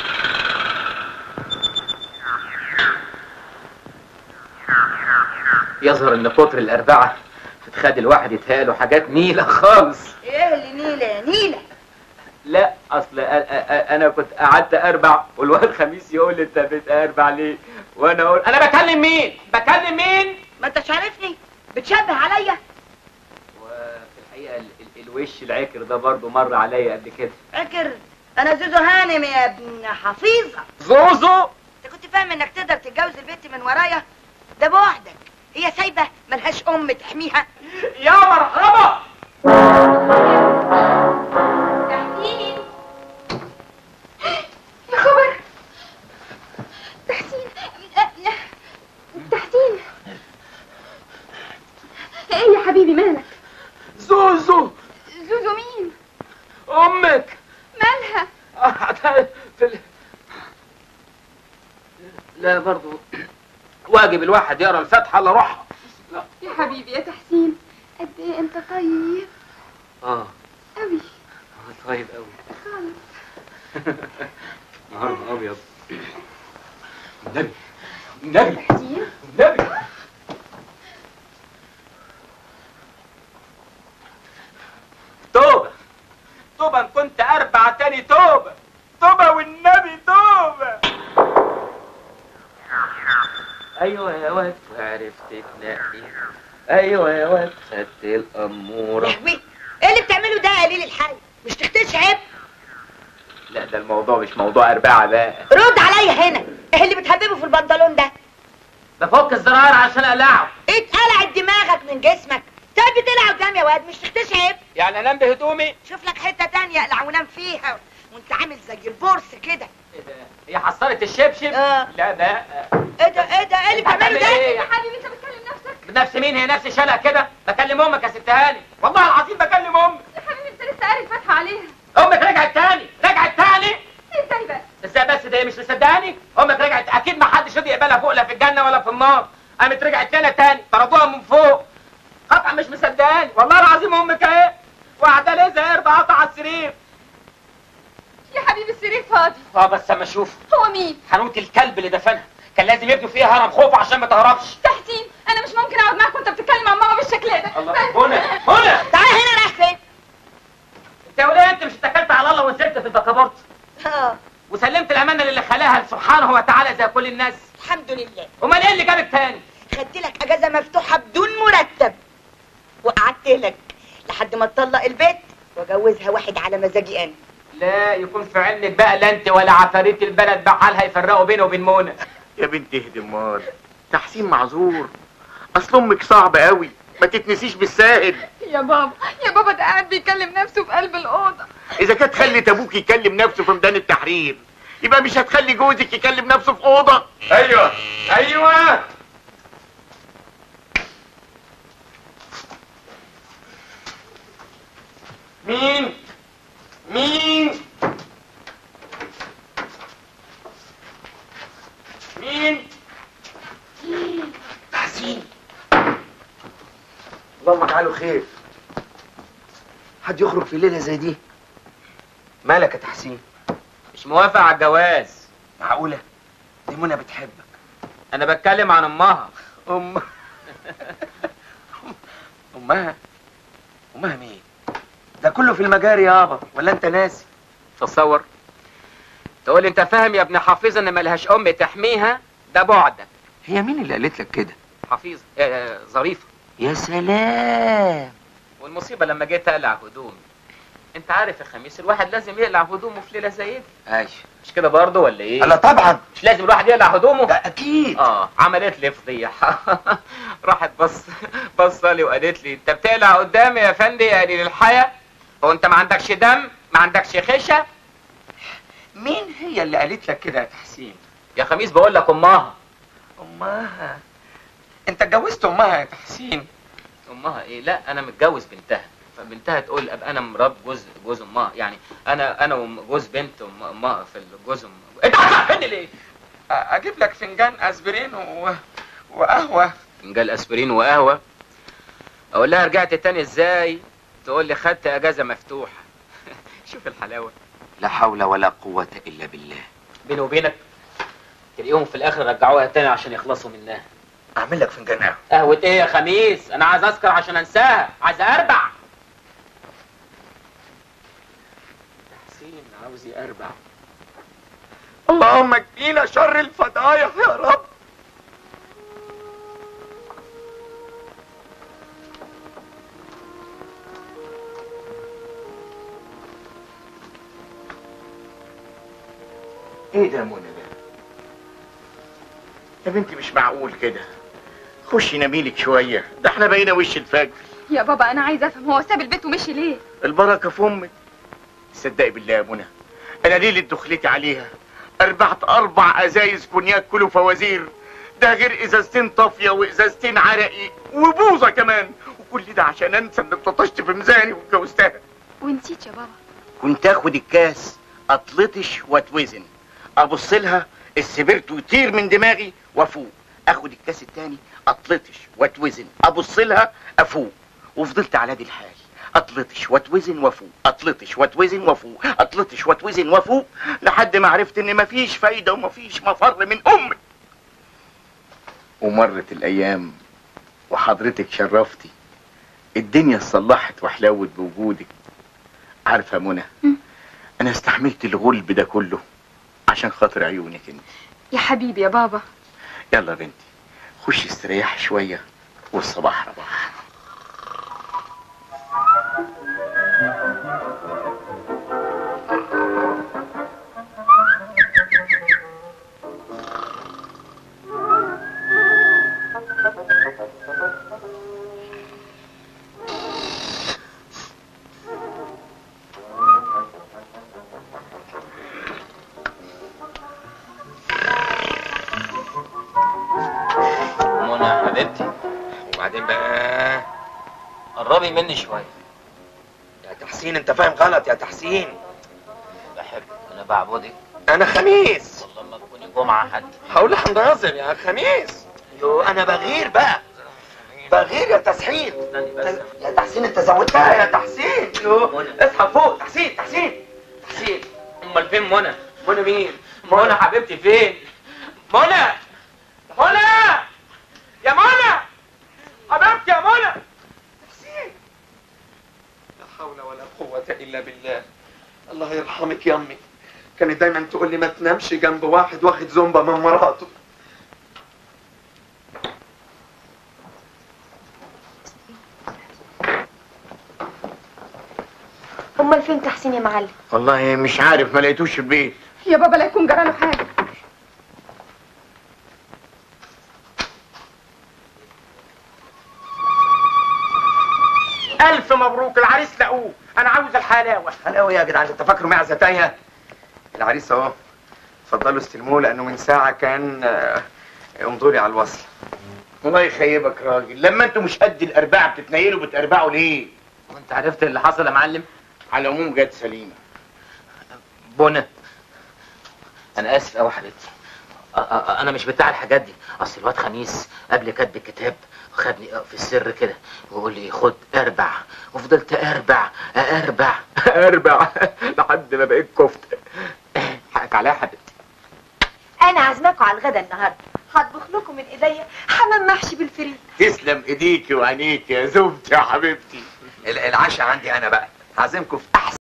يظهر ان كتر الاربعه بتخلي الواحد يتهيأله حاجات نيله خالص ايه اللي نيله يا نيله لا اصل أ- أ- انا كنت قعدت اربع والواد خميس يقول لي انت بتاربع ليه وانا اقول انا بكلم مين بكلم مين ما انتش عارفني بتشبه عليا وفي الحقيقه ال- ال- الوش العكر ده برضه مر عليا قبل كده فاكر انا زوزو هانم يا ابن حفيظه زوزو انت كنت فاهم انك تقدر تتجوز البنت من ورايا ده بوحدك هي سايبه ملهاش ام تحميها يا مرحبا تحسين يا خبر تحسين تحسين ايه يا حبيبي مالك زوزو زوزو مين امك مالها قاعدة في ال... لا برضه واجب الواحد يقرا الفاتحه الا روحها لا يا حبيبي يا تحسين قد ايه انت طيب اه قوي طيب قوي خالص نهارنا ابيض النبي النبي تحسين النبي توبة توبة إن كنت أربع تاني توبة توبة والنبي توبة أيوة يا واد عرفت تنقي أيوة يا واد خدت الأمورة لهوي ده يا قليل الحي مش تختش عيب لا ده الموضوع مش موضوع ارباعه بقى رد عليا هنا ايه اللي بتهببه في البنطلون ده بفك الزراير عشان اقلعه اتقلعت دماغك من جسمك طيب بتقلع قدام يا واد مش تختش عيب يعني انام بهدومي شوف لك حته تانية اقلع ونام فيها وانت عامل زي البورس كده ايه ده هي حصلت الشبشب آه. لا ده ايه ده ايه ده ايه اللي بتعمله ده ايه يا حبيبي انت بتكلم نفسك نفس مين هي نفس شلق كده بكلم امك يا ست هاني والله العظيم بكلم امك يا حبيبي انت لسه قاري الفاتحه عليها امك رجعت تاني رجعت تاني ازاي بقى ازاي بس ده هي مش مصدقاني امك رجعت اكيد ما حدش راضي يقبلها فوق لا في الجنه ولا في النار قامت رجعت لنا تاني طردوها من فوق قطع مش مصدقاني والله العظيم امك اهي وقاعده ليه زي قرد قطع على السرير يا حبيبي السرير فاضي اه بس اما اشوف هو مين حنوت الكلب اللي دفنها كان لازم يبنوا فيها هرم خوف عشان ما تهربش تحسين انا مش ممكن اقعد معاك وانت بتتكلم عن ماما بالشكل ده الله بس. هنا هنا تعال هنا رايح فين انت يا وليه انت مش اتكلت على الله ونزلت في البكابورت اه وسلمت الامانه للي خلاها سبحانه وتعالى زي كل الناس الحمد لله امال ايه اللي جابك تاني خدت لك اجازه مفتوحه بدون مرتب وقعدت لك لحد ما تطلق البيت واجوزها واحد على مزاجي انا لا يكون في علمك بقى لا انت ولا عفاريت البلد بحالها يفرقوا بينه وبين منى يا بنت اهدي امال تحسين معذور اصل امك صعب قوي ما تتنسيش بالساهل يا بابا يا بابا ده قاعد بيكلم نفسه في قلب الاوضه اذا كانت خلت ابوك يكلم نفسه في ميدان التحرير يبقى مش هتخلي جوزك يكلم نفسه في اوضه ايوه ايوه مين مين مين تحسين اللهم اجعله خير حد يخرج في ليله زي دي مالك يا تحسين مش موافق على الجواز معقوله دي منى بتحبك انا بتكلم عن امها ام امها امها مين ده كله في المجاري يابا ولا انت ناسي تصور تقول لي انت فاهم يا ابن حفيظه ان ملهاش ام تحميها ده بعدك هي مين اللي قالت لك كده حفيظه آه، ظريفه يا سلام والمصيبه لما جيت اقلع هدومي انت عارف يا خميس الواحد لازم يقلع هدومه في ليله زي دي ايش مش كده برضه ولا ايه لا طبعا مش لازم الواحد يقلع هدومه ده اكيد اه عملت لي فضيحه راحت بص بص لي وقالت لي انت بتقلع قدامي يا فندي يا قليل الحياه هو انت ما عندكش دم ما عندكش خشه مين هي اللي قالت لك كده يا تحسين يا خميس بقول لك امها امها انت اتجوزت امها يا تحسين امها ايه لا انا متجوز بنتها فبنتها تقول ابقى انا مرات جوز جوز امها يعني انا انا وجوز بنت أم- امها في الجوز أم... انت هتعرفني ليه اجيب لك فنجان اسبرين و... وقهوه فنجان اسبرين وقهوه اقول لها رجعت تاني ازاي تقول لي خدت اجازه مفتوحه شوف الحلاوه لا حول ولا قوه الا بالله بيني وبينك تلاقيهم في الاخر رجعوها تاني عشان يخلصوا منها اعمل لك فنجان قهوه قهوة ايه يا خميس انا عايز اسكر عشان انساها عايز اربع تحسين عاوز اربع اللهم اكفينا شر الفضايح يا رب ايه ده يا منى ده يا بنتي مش معقول كده خشي ناميلك شويه ده احنا بقينا وش الفجر يا بابا انا عايزه افهم هو ساب البيت ومشي ليه البركه في امك صدقي بالله يا منى انا ليله دخلتي عليها اربعت اربع ازايز كونياك كله فوازير ده غير ازازتين طافيه وازازتين عرقي وبوظه كمان وكل ده عشان انسى انك اتلطشت في ميزاني واتجوزتها ونسيت يا بابا كنت اخد الكاس اطلطش واتوزن ابص لها السبرتو يطير من دماغي وافوق اخد الكاس التاني اطلطش واتوزن ابص لها افوق وفضلت على دي الحال اطلطش واتوزن وافوق اطلطش واتوزن وافوق اطلطش واتوزن وافوق لحد ما عرفت ان مفيش فايده ومفيش مفر من امي ومرت الايام وحضرتك شرفتي الدنيا اتصلحت وحلاوت بوجودك عارفه يا منى انا استحملت الغلب ده كله عشان خاطر عيونك انت يا حبيبي يا بابا يلا يا بنتي خشي استريحي شويه والصباح رباح منى يا حبيبتي وبعدين بقى قربي مني شويه يا تحسين انت فاهم غلط يا تحسين بحبك انا بعبدك انا خميس والله ما تكوني جمعه حتى هقول لحمدازم يا خميس يو انا بغير بقى بغير يا تسحين استني بس يا تحسين انت زودتها يا تحسين يو اصحى فوق تحسين تحسين تحسين امال فين منى منى مين منى حبيبتي فين منى منى يا منى حبيبتي يا منى تحسين لا حول ولا قوة إلا بالله الله يرحمك يا أمي كانت دايما تقول لي ما تنامش جنب واحد واخد زومبا من مراته امال فين تحسين يا معلم والله مش عارف ما لقيتوش في البيت يا بابا لا يكون جراله حاجه الف مبروك العريس لقوه انا عاوز الحلاوه حلاوة يا جدعان انت فاكره معزة تايهة العريس اهو اتفضلوا استلموه لأنه من ساعة كان آه، امضوا لي على الوصل الله يخيبك راجل لما انتوا مش قد الاربعه بتتنيلوا بتربعوا ليه وانت عرفت اللي حصل يا معلم على العموم جت سليمه بنى انا اسف قوي حبيبتي أ- أ- انا مش بتاع الحاجات دي اصل الواد خميس قبل كاتب الكتاب خدني في السر كده ويقول لي خد اربع وفضلت اربع اربع اربع لحد ما بقيت كفته حقك عليا يا حبيبتي انا عازماكم على الغدا النهارده هطبخ لكم من ايديا حمام محشي بالفريك تسلم ايديكي وعينيكي يا زوجتي يا حبيبتي ال- العشاء عندي أنا بقى هعزمكم في أحسن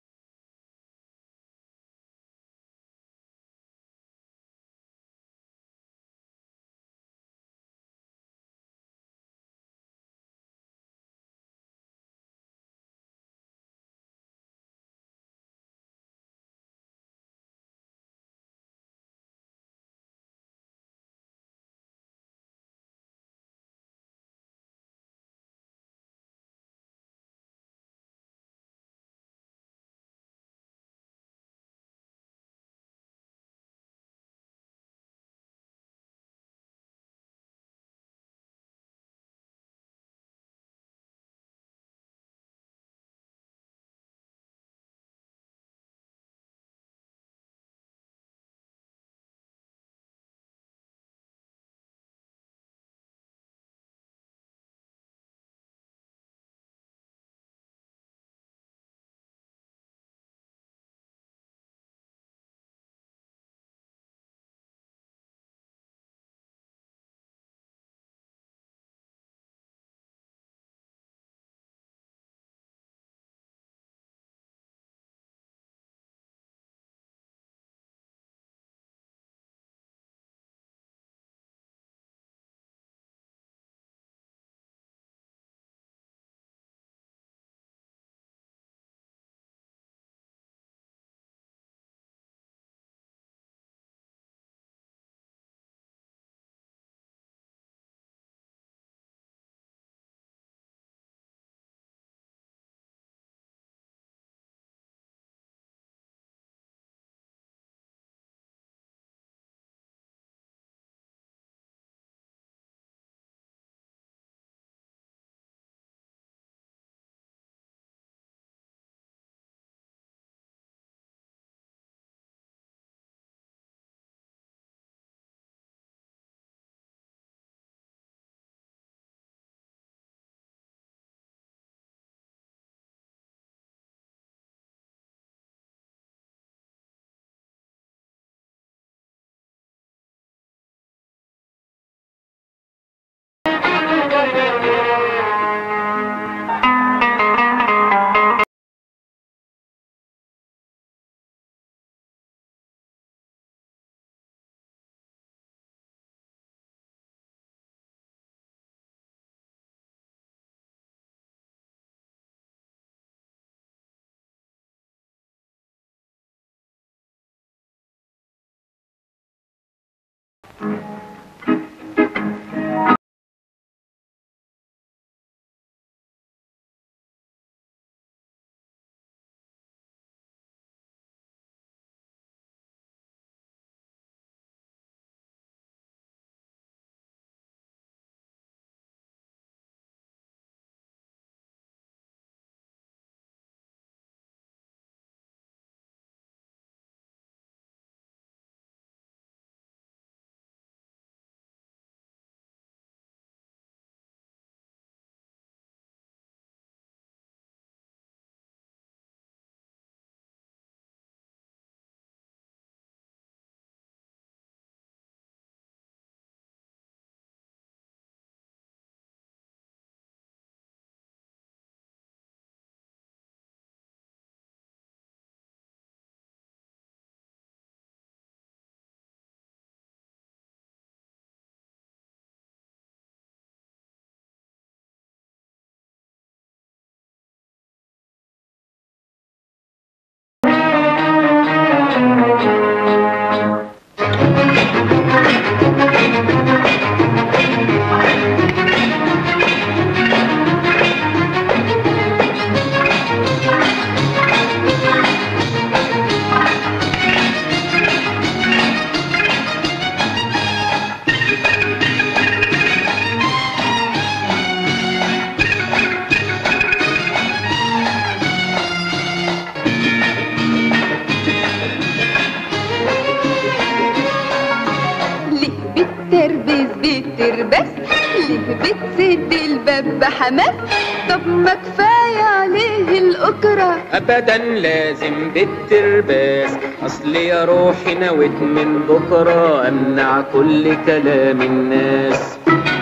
ليه بتربس بتربس ليه بتسد الباب بحماس طب ما كفايه عليه الاكره ابدا لازم بالترباس اصل يا روحي نويت من بكره امنع كل كلام الناس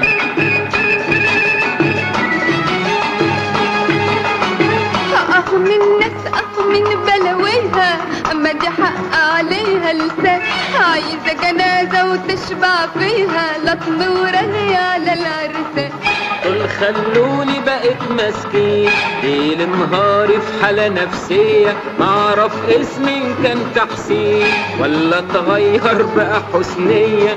اه من ناس اه من بلاويها اما دي حق عليها لسان عايزه جنازه وتشبع فيها لطم ورغي على العرسان دول خلوني بقيت مسكين ليل نهاري في حالة نفسية معرف اسمي إن كان تحسين ولا اتغير بقى حسنية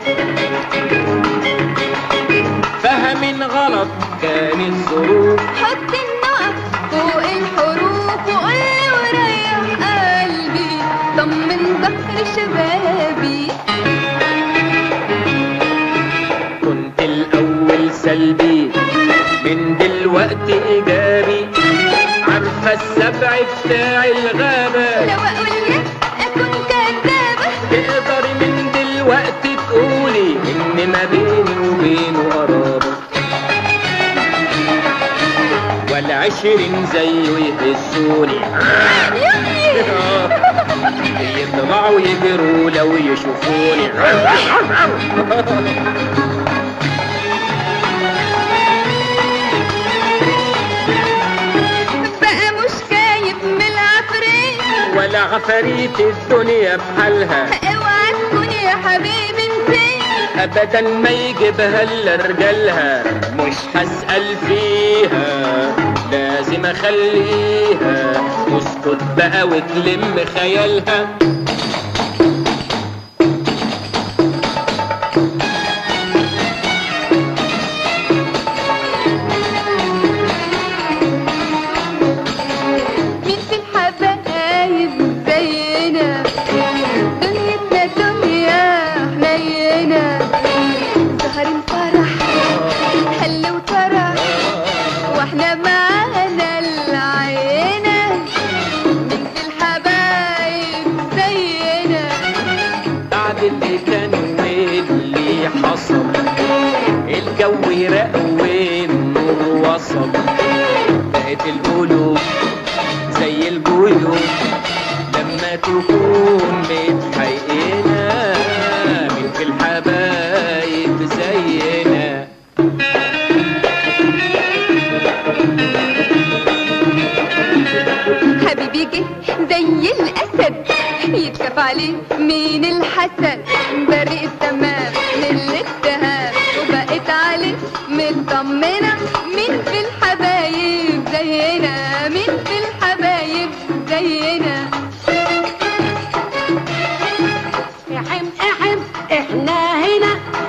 فهم غلط كان الظروف حط النقط فوق الحروف وقولي وريح قلبي طمن ظهر شبابي كنت الأول سلبي من دلوقتي إيجابي عارفة السبع بتاع الغابة لو اقول لك اكون كذابه تقدري من دلوقتي تقولي ان ما بيني وبينه قرابة والعشرين زيه يهزوني يطلعوا يجروا لو يشوفوني بقى مش خايف من العفريت ولا عفاريت الدنيا بحالها اوعى تكون يا حبيبي نسيت ابدا ما يجيبها الا رجالها مش هسأل فيها لازم اخليها تسكت بقى وتلم خيالها مين في الحبايب زينا دنيتنا دنيا حنينة سهر الفرح حل وطرح واحنا معانا العينة مين في الحبايب زينا بعد اللي كان واللي حصل الجو يرق والنور وصل بقت القلوب زي الجيوب لما تكون متحققنا من في الحبايب زينا حبيبي جه زي الاسد يتكف عليه مين الحسد بريء التمام من الاتهام وبقيت عليه مطمنه مين في الحبايب زينا مين في الحبايب زينا احم احم احنا هنا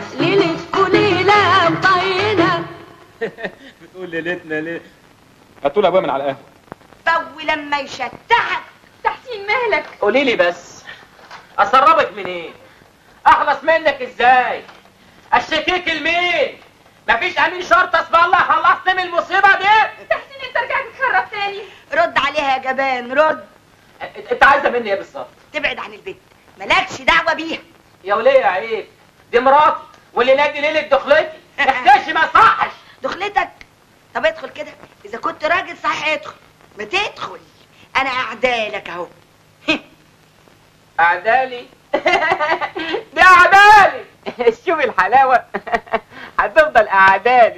بتقول ليلتنا ليه هاتوا ابويا من على القهوه فو لما يشتعك تحسين مالك قولي لي بس اسربك منين اخلص منك ازاي اشتكيك لمين مفيش امين شرطه اسم الله خلصني من المصيبه دي تحسين انت رجعت تخرب تاني رد عليها يا جبان رد انت- انت عايزه مني ايه بالظبط تبعد عن البيت مالكش دعوه بيها يا وليه عيب دي مراتي والليله دي ليله دخلتي اختشي ما صحش دخلتك طب ادخل كده اذا كنت راجل صحيح ادخل ما تدخل انا اعدالك اهو اعدالي دي اعدالي شوف الحلاوه هتفضل اعدالي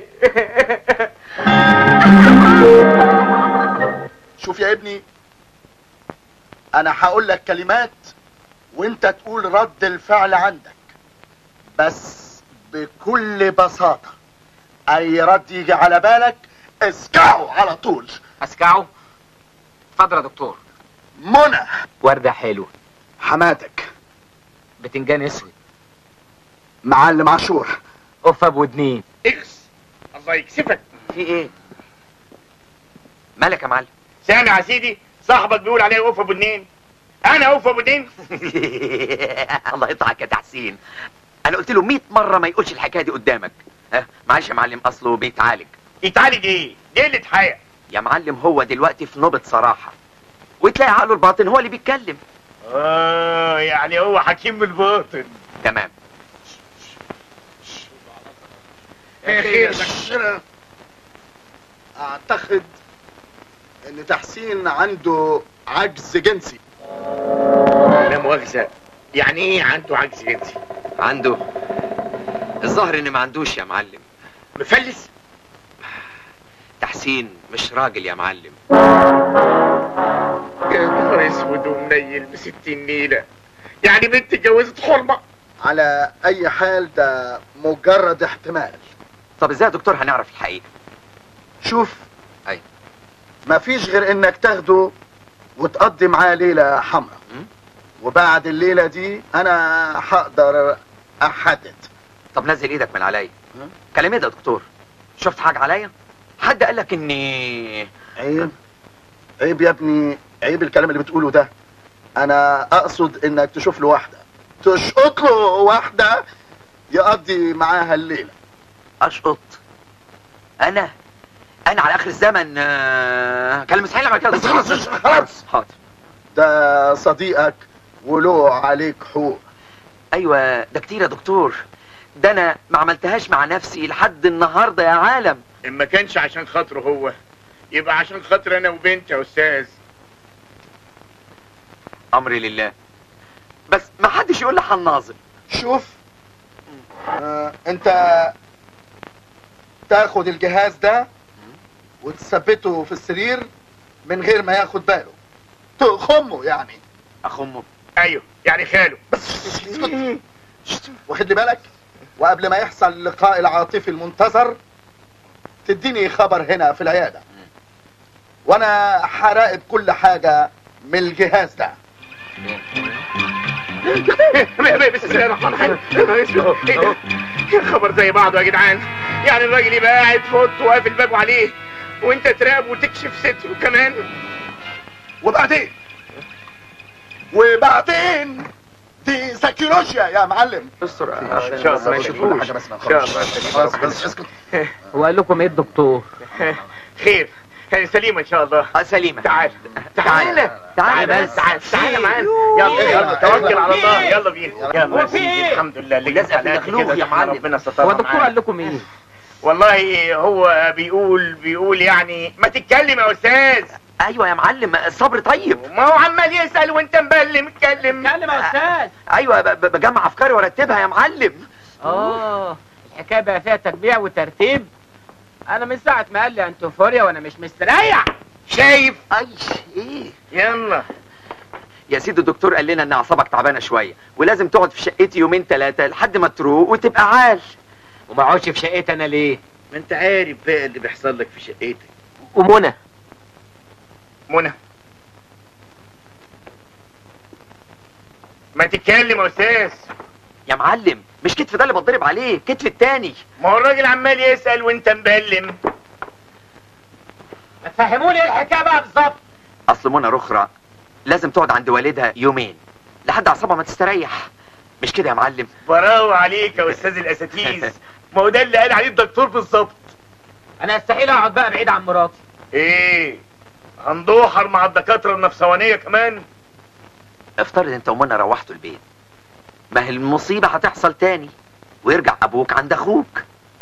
شوف يا ابني انا هقول لك كلمات وانت تقول رد الفعل عندك بس بكل بساطة اي رد يجي على بالك اسكعه على طول اسكعه اتفضل يا دكتور منى ورده حلوه حماتك بتنجان اسود معلم عاشور قفه بودنين اخس الله يكسفك في ايه مالك يا معلم سامع يا سيدي صاحبك بيقول عليا اوف ابو اتنين انا اوف ابو اتنين الله يطلعك يا تحسين انا قلت له 100 مره ما يقولش الحكايه دي قدامك ها معلش يا معلم اصله بيتعالج يتعالج ايه دي قله حياه يا معلم هو دلوقتي في نوبه صراحه وتلاقي عقله الباطن هو اللي بيتكلم اه يعني هو حكيم بالباطن تمام خير اعتقد ان تحسين عنده عجز جنسي لا مؤاخذه يعني ايه عنده عجز جنسي عنده الظاهر ان ما عندوش يا معلم مفلس تحسين مش راجل يا معلم يا نهار اسود ومنيل بستين نيله يعني بنت اتجوزت حرمه على اي حال ده مجرد احتمال طب ازاي يا دكتور هنعرف الحقيقه شوف أي. مفيش غير انك تاخده وتقضي معاه ليلة حمراء م? وبعد الليلة دي انا هقدر احدد طب نزل ايدك من عليا ها؟ كلام ايه ده يا دكتور شفت حاجه عليا حد قال لك اني عيب عيب يا ابني عيب الكلام اللي بتقوله ده انا اقصد انك تشوف له واحدة تشقط له واحدة يقضي معاها الليلة اشقط انا انا على اخر الزمن آه، كلام مستحيل اعمل كده بس خلاص خلاص حاضر ده صديقك وله عليك حقوق ايوه ده كتير يا دكتور ده انا ما عملتهاش مع نفسي لحد النهارده يا عالم ان ما كانش عشان خاطره هو يبقى عشان خاطر انا وبنتي يا استاذ امري لله بس ما حدش يقول لي هنناظر شوف آه انت تاخد الجهاز ده وتثبته في السرير من غير ما ياخد باله تخمه يعني اخمه ايوه يعني خاله بس اسكت شت، واخد لي بالك وقبل ما يحصل اللقاء العاطفي المنتظر تديني خبر هنا في العيادة وانا هراقب كل حاجة من الجهاز ده بسم الله الرحمن الرحيم يا نهار اسود. ايه ده؟ الخبر زي بعضه يا جدعان يعني الراجل يبقى قاعد في اوضته وقافل بابه عليه وانت تراقب وتكشف ستره كمان وبعدين وبعدين دي سيكولوجيا يا معلم استر ان شاء الله ما يشوفوش بس ما ان شاء الله خلاص بس اسكت هو قال لكم ايه الدكتور خير سليمه ان شاء الله آه، سليمه تعال تعال تعال تعال بس تعال تعال معانا يلا يلا توكل على الله يلا بينا يلا يا سيدي الحمد لله اللي ولازق في جبت عليك الخلوق كده يا احنا معلم. ربنا سترها هو الدكتور معانا. قال لكم ايه والله هو بيقول بيقول يعني ما تتكلم يا استاذ ايوه يا معلم الصبر طيب ما هو عمال يسال وانت مبلم اتكلم اتكلم يا استاذ ايوه ب- ب- بجمع افكاري وارتبها يا معلم اه الحكايه بقى فيها تتبيع وترتيب انا من ساعه ما قال لي انتوفوريا وانا مش مستريح شايف اي ايه يلا يا سيدي الدكتور قال لنا ان اعصابك تعبانه شويه ولازم تقعد في شقتي يومين ثلاثه لحد ما تروق وتبقى عال وما اقعدش في شقتي انا ليه ما انت عارف بقى اللي بيحصل لك في شقتك ومنى منى ما تتكلم يا استاذ يا معلم مش كتف ده اللي بتضرب عليه عليه كتف التاني ما هو الراجل عمال يسال وانت مبلم ما تفهموني ايه الحكايه بقى بالظبط اصل منى رخرة لازم تقعد عند والدها يومين لحد اعصابها ما تستريح مش كده يا معلم براو عليك يا استاذ الاساتيز ما هو ده اللي قال عليه الدكتور بالظبط انا استحيل اقعد بقى بعيد عن مراتي ايه هندوحر مع الدكاتره النفسوانيه كمان افترض انت ومنى روحتوا البيت ما هي المصيبة هتحصل تاني ويرجع ابوك عند اخوك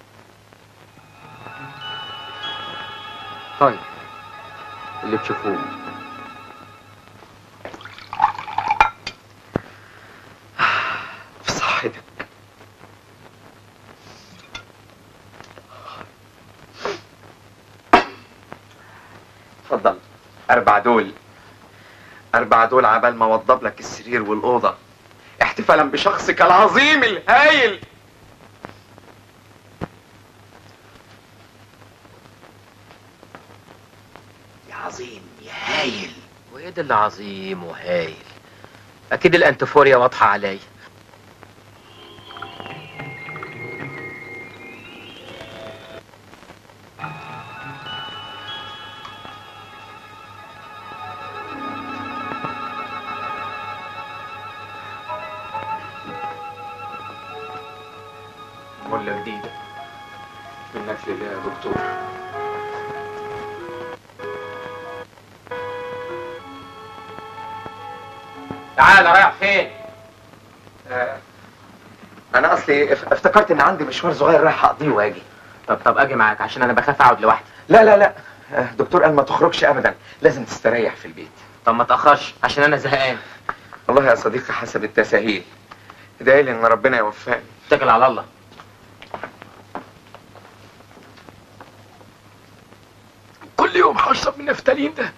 طيب اللي تشوفوه في صحتك اتفضل اربع دول اربع دول عبال ما اوضب لك السرير والاوضه احتفالا بشخصك العظيم الهايل يا عظيم يا هايل وايه ده اللي عظيم وهايل اكيد الانتفوريا واضحه عليا ولا جديدة منك لله يا دكتور تعال رايح فين انا اصلي اف- افتكرت ان عندي مشوار صغير رايح اقضيه واجي طب طب اجي معاك عشان انا بخاف اقعد لوحدي لا لا لا آه، دكتور قال ما تخرجش ابدا لازم تستريح في البيت طب ما تاخرش عشان انا زهقان والله يا صديقي حسب التساهيل ادعي لي ان ربنا يوفقني اتكل على الله كل يوم هشرب من نفتالين ده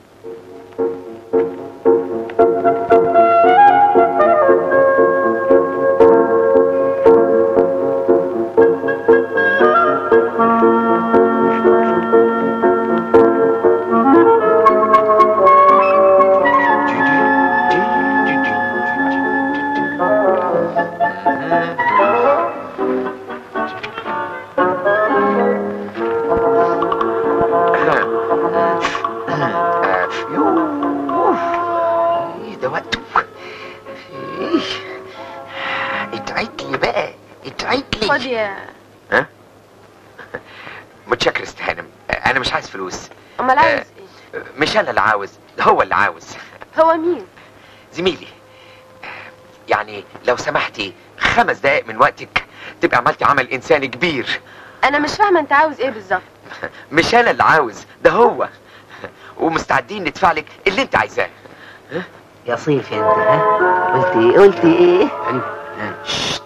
يوه ايه ده وقته ايه اتعيت لي بقى اتعيت لي خد يا ها متشكر استهانم انا مش عايز فلوس امال عايز ايه مش انا اللي عاوز ده هو اللي عاوز هو مين زميلي يعني لو سمحتي خمس دقايق من وقتك تبقى عملتي عمل انساني كبير انا مش فاهمه انت عاوز ايه بالظبط مش انا اللي عاوز ده هو ومستعدين ندفع لك اللي انت عايزاه يا صيف انت ها قلت ايه قلت ايه شت.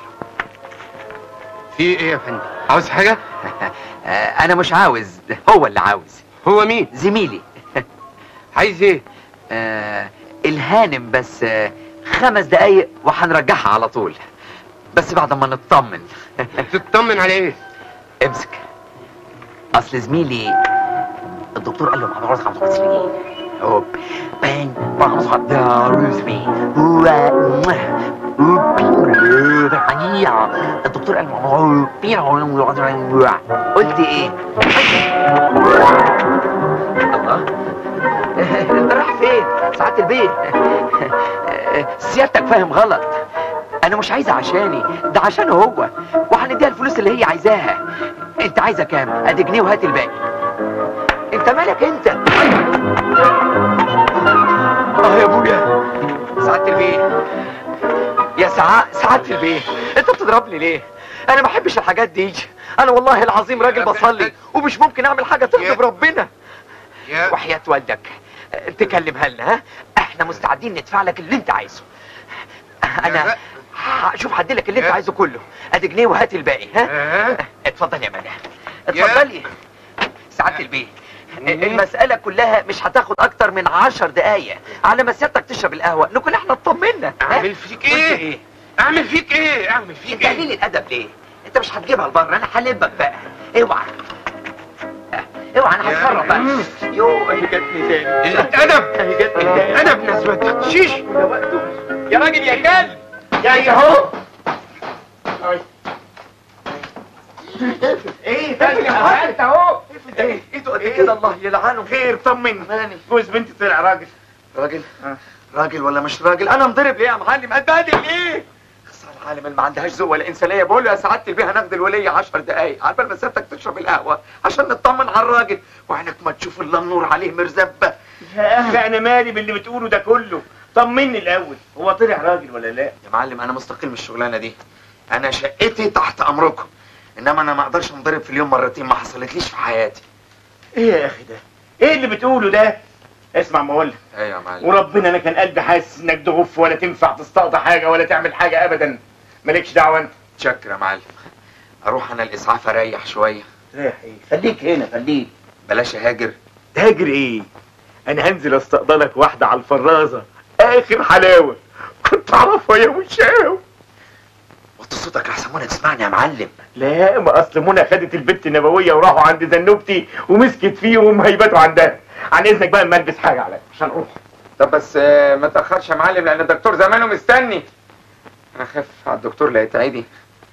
في ايه يا فندم عاوز حاجه آه، انا مش عاوز ده هو اللي عاوز هو مين زميلي عايز ايه آه الهانم بس آه خمس دقايق وهنرجعها على طول بس بعد ما نطمن تطمن على ايه امسك اصل زميلي الدكتور قال له مع بعض 55 جنيه هوب بان بعض دارزمي هو الدكتور قال له قلت ايه الله انت رايح فين ساعات البيت سيادتك فاهم غلط انا مش عايزها عشاني ده عشانه هو وهنديها الفلوس اللي هي عايزاها انت عايزه كام ادي جنيه وهات الباقي انت مالك انت اه يا ابويا سعادة البيت يا سعاء سعادة البيت انت بتضربني ليه انا ما بحبش الحاجات دي انا والله العظيم راجل بصلي ومش ممكن اعمل حاجه تغضب ربنا وحياة والدك تكلمها لنا ها احنا مستعدين ندفع لك اللي انت عايزه انا شوف هدي لك اللي انت عايزه كله ادي جنيه وهات الباقي ها اتفضل يا منى اتفضلي سعادة البيت المسألة كلها مش هتاخد أكتر من عشر دقايق على ما سيادتك تشرب القهوة نكون احنا اطمنا ها؟ اعمل فيك قلت ايه ايه؟ اعمل فيك ايه اعمل فيك انت ايه قليل الأدب ليه؟ أنت مش هتجيبها لبره أنا هلبك بقى اوعى اه، اوعى أنا هتصرف بقى يوه هي جاتني تاني قلة ادب هي جاتني تاني ادب ناس ما تحشيش ده وقته يا راجل يا كلب جاي اهو ايه تاني حاجة اهو ايه ايده قد كده الله يلعنه خير طمن جوز بنتي طلع راجل راجل راجل ولا مش راجل انا مضرب ليه يا معلم اتبهدل ليه خسارة العالم اللي ما عندهاش ذوق ولا انسانيه بقول له يا سعاده البيه هناخد الوليه 10 دقايق على بال ما سيادتك تشرب القهوه عشان نطمن على الراجل وعينك ما تشوف الا النور عليه مرزبه يا اخي انا مالي باللي بتقوله ده كله طمني الاول هو طلع راجل ولا لا يا معلم انا مستقل من الشغلانه دي انا شقتي تحت امركم انما انا ما اقدرش انضرب في اليوم مرتين ما حصلتليش في حياتي ايه يا اخي ده ايه اللي بتقوله ده اسمع ما اقول لك ايوه يا معلم وربنا انا كان قلبي حاسس انك ضعف ولا تنفع تستقضي حاجه ولا تعمل حاجه ابدا مالكش دعوه انت شكرا يا معلم اروح انا الاسعاف اريح شويه رايح ايه خليك هنا خليك بلاش اهاجر تاجر ايه انا هنزل استقبلك واحده على الفرازه اخر حلاوه كنت اعرفها يا وشاو وطي صوتك احسن منى تسمعني يا معلم لا ما اصل منى خدت البت النبويه وراحوا عند زنوبتي ومسكت فيهم هيبتوا عندها عن اذنك بقى ما البس حاجه عليك عشان اروح طب بس آه، ما تاخرش يا معلم لان الدكتور زمانه مستني انا خايف على الدكتور لا يتعدي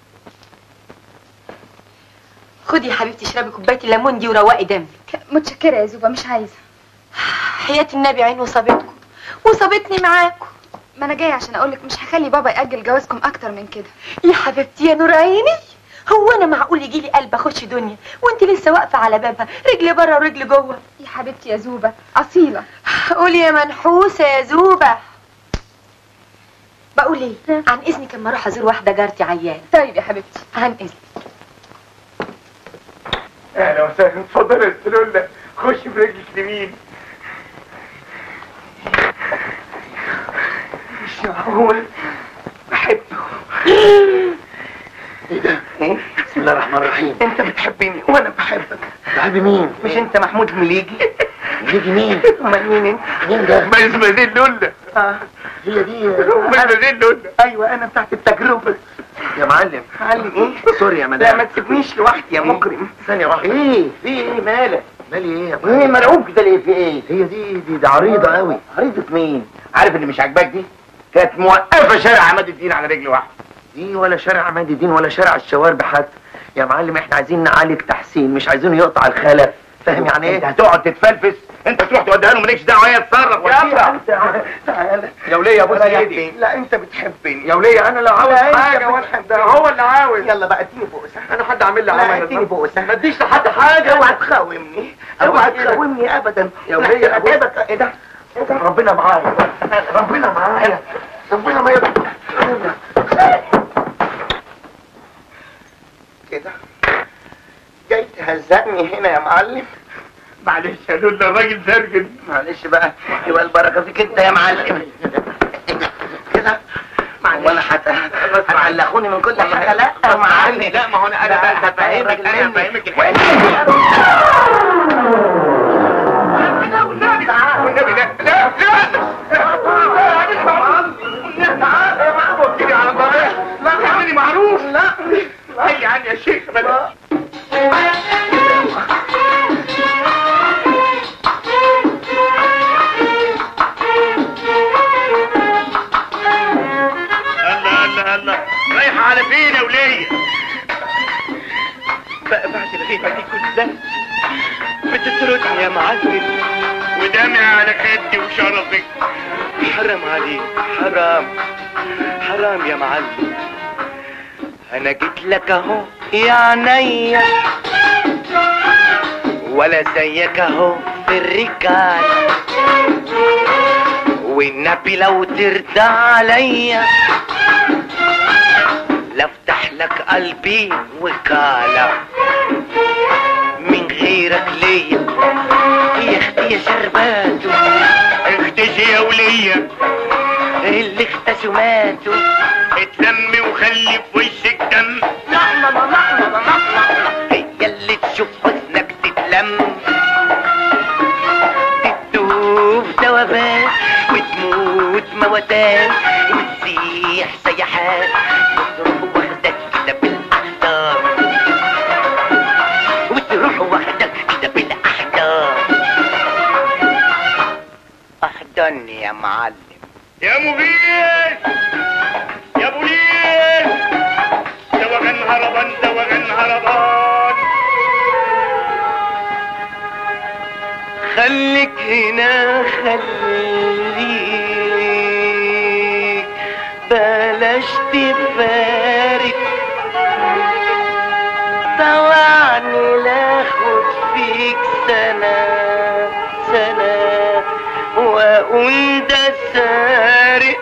خدي يا حبيبتي اشربي كوبايه الليمون دي وروقي دمك متشكرة يا زوبة مش عايزة حياة النبي عين وصابتكم وصابتني معاكم ما انا جاية عشان اقولك مش هخلي بابا يأجل جوازكم اكتر من كده يا حبيبتي يا نور عيني هو انا معقول يجي لي قلب اخش دنيا وانت لسه واقفه على بابها رجل بره ورجل جوه يا حبيبتي يا زوبة اصيلة قولي يا منحوسه يا زوبه بقول ايه عن اذنك اما اروح ازور واحده جارتي عيانه طيب يا حبيبتي عن اذنك اهلا وسهلا اتفضل يا سلولة خش برجلك اليمين مش معقول بحبه ايه ده؟ ايه بسم الله الرحمن الرحيم انت بتحبني وانا بحبك بحب مين؟ مش انت محمود مليجي يجي مين؟ امال مين انت مين ده؟ مزمزين لولة اه هي دي مزمزين لولة ايوه انا بتاعت التجربة يا معلم علم ايه سوري يا لا ما مدام تسيبنيش لوحدي يا مجرم ثانيه واحده ايه؟ في ايه مالك؟ مالي ايه يا ايه معلم مرعوب كده ليه في ايه؟ هي دي دي, دي عريضة قوي عريضة مين؟ عارف اللي مش عاجباك دي كانت موقفة شارع عماد الدين على رجل واحدة دي ولا شارع عماد الدين ولا شارع الشوارب حتى يا معلم احنا عايزين نعالج تحسين مش عايزينه يقطع الخلف فاهم يعني انت ايه هتقعد تتفلفس انت تروح توديها له مالكش دعوه هي تتصرف يلا تعالى يا وليه يا ابوس ريح ايدي فين؟ لا انت بتحبني يا وليه انا لا عاوز لا، انت حاجه ولا بتحب- ده هو اللي عاوز يلا بقى اديني بوسه انا حد عامل لي لا عمل اديني بوسه ما اديش لحد حاجه اوعى تخاومني اوعى تخاومني ابدا يا وليه يا ابوس اتعبك ايه ده ربنا معايا ربنا معايا ربنا ما يبقى كده جاي تهزقني هنا يا معلم معلش يا لولا الراجل سرجن معلش بقى يبقى البركه فيك انت يا معلم كده معلش وانا حت هتعلقوني من كل حاجه لا يا معلم لا ما هو انا انا بقى هفهمك انا هفهمك والنبي لا لا لا لا تعملي معروف لا هيا عني يا شيخ بلا الله الله الله رايحة على فين يا ولية؟ بقى بعد الغيبة دي كلها بتطردني يا معلم ودمعي على خدي وشرفك حرام عليك حرام حرام يا معلم انا جيت لك اهو يا عينيا ولا زيك اهو في الرجال والنبي لو ترضى عليا لافتح لك قلبي وكالة من غيرك ليا يا اختي يا شرباتو اختشي يا ولية اللي اختشوا ماتوا اتلمي وخلي في وشك دم هي اللي تشوف حزنك تتلم تدوب ذوبان وتموت موتان وتسيح سيحان وتروح واخدك كده بالاحجار وتروح واخدك كده بالاحجار احضني يا معلم يا مغيث يا بوليس دوغن هربان دوغن هربان خليك هنا خليك بلاش تفارق طوعني لاخد فيك سنة سنة واقول ده سارق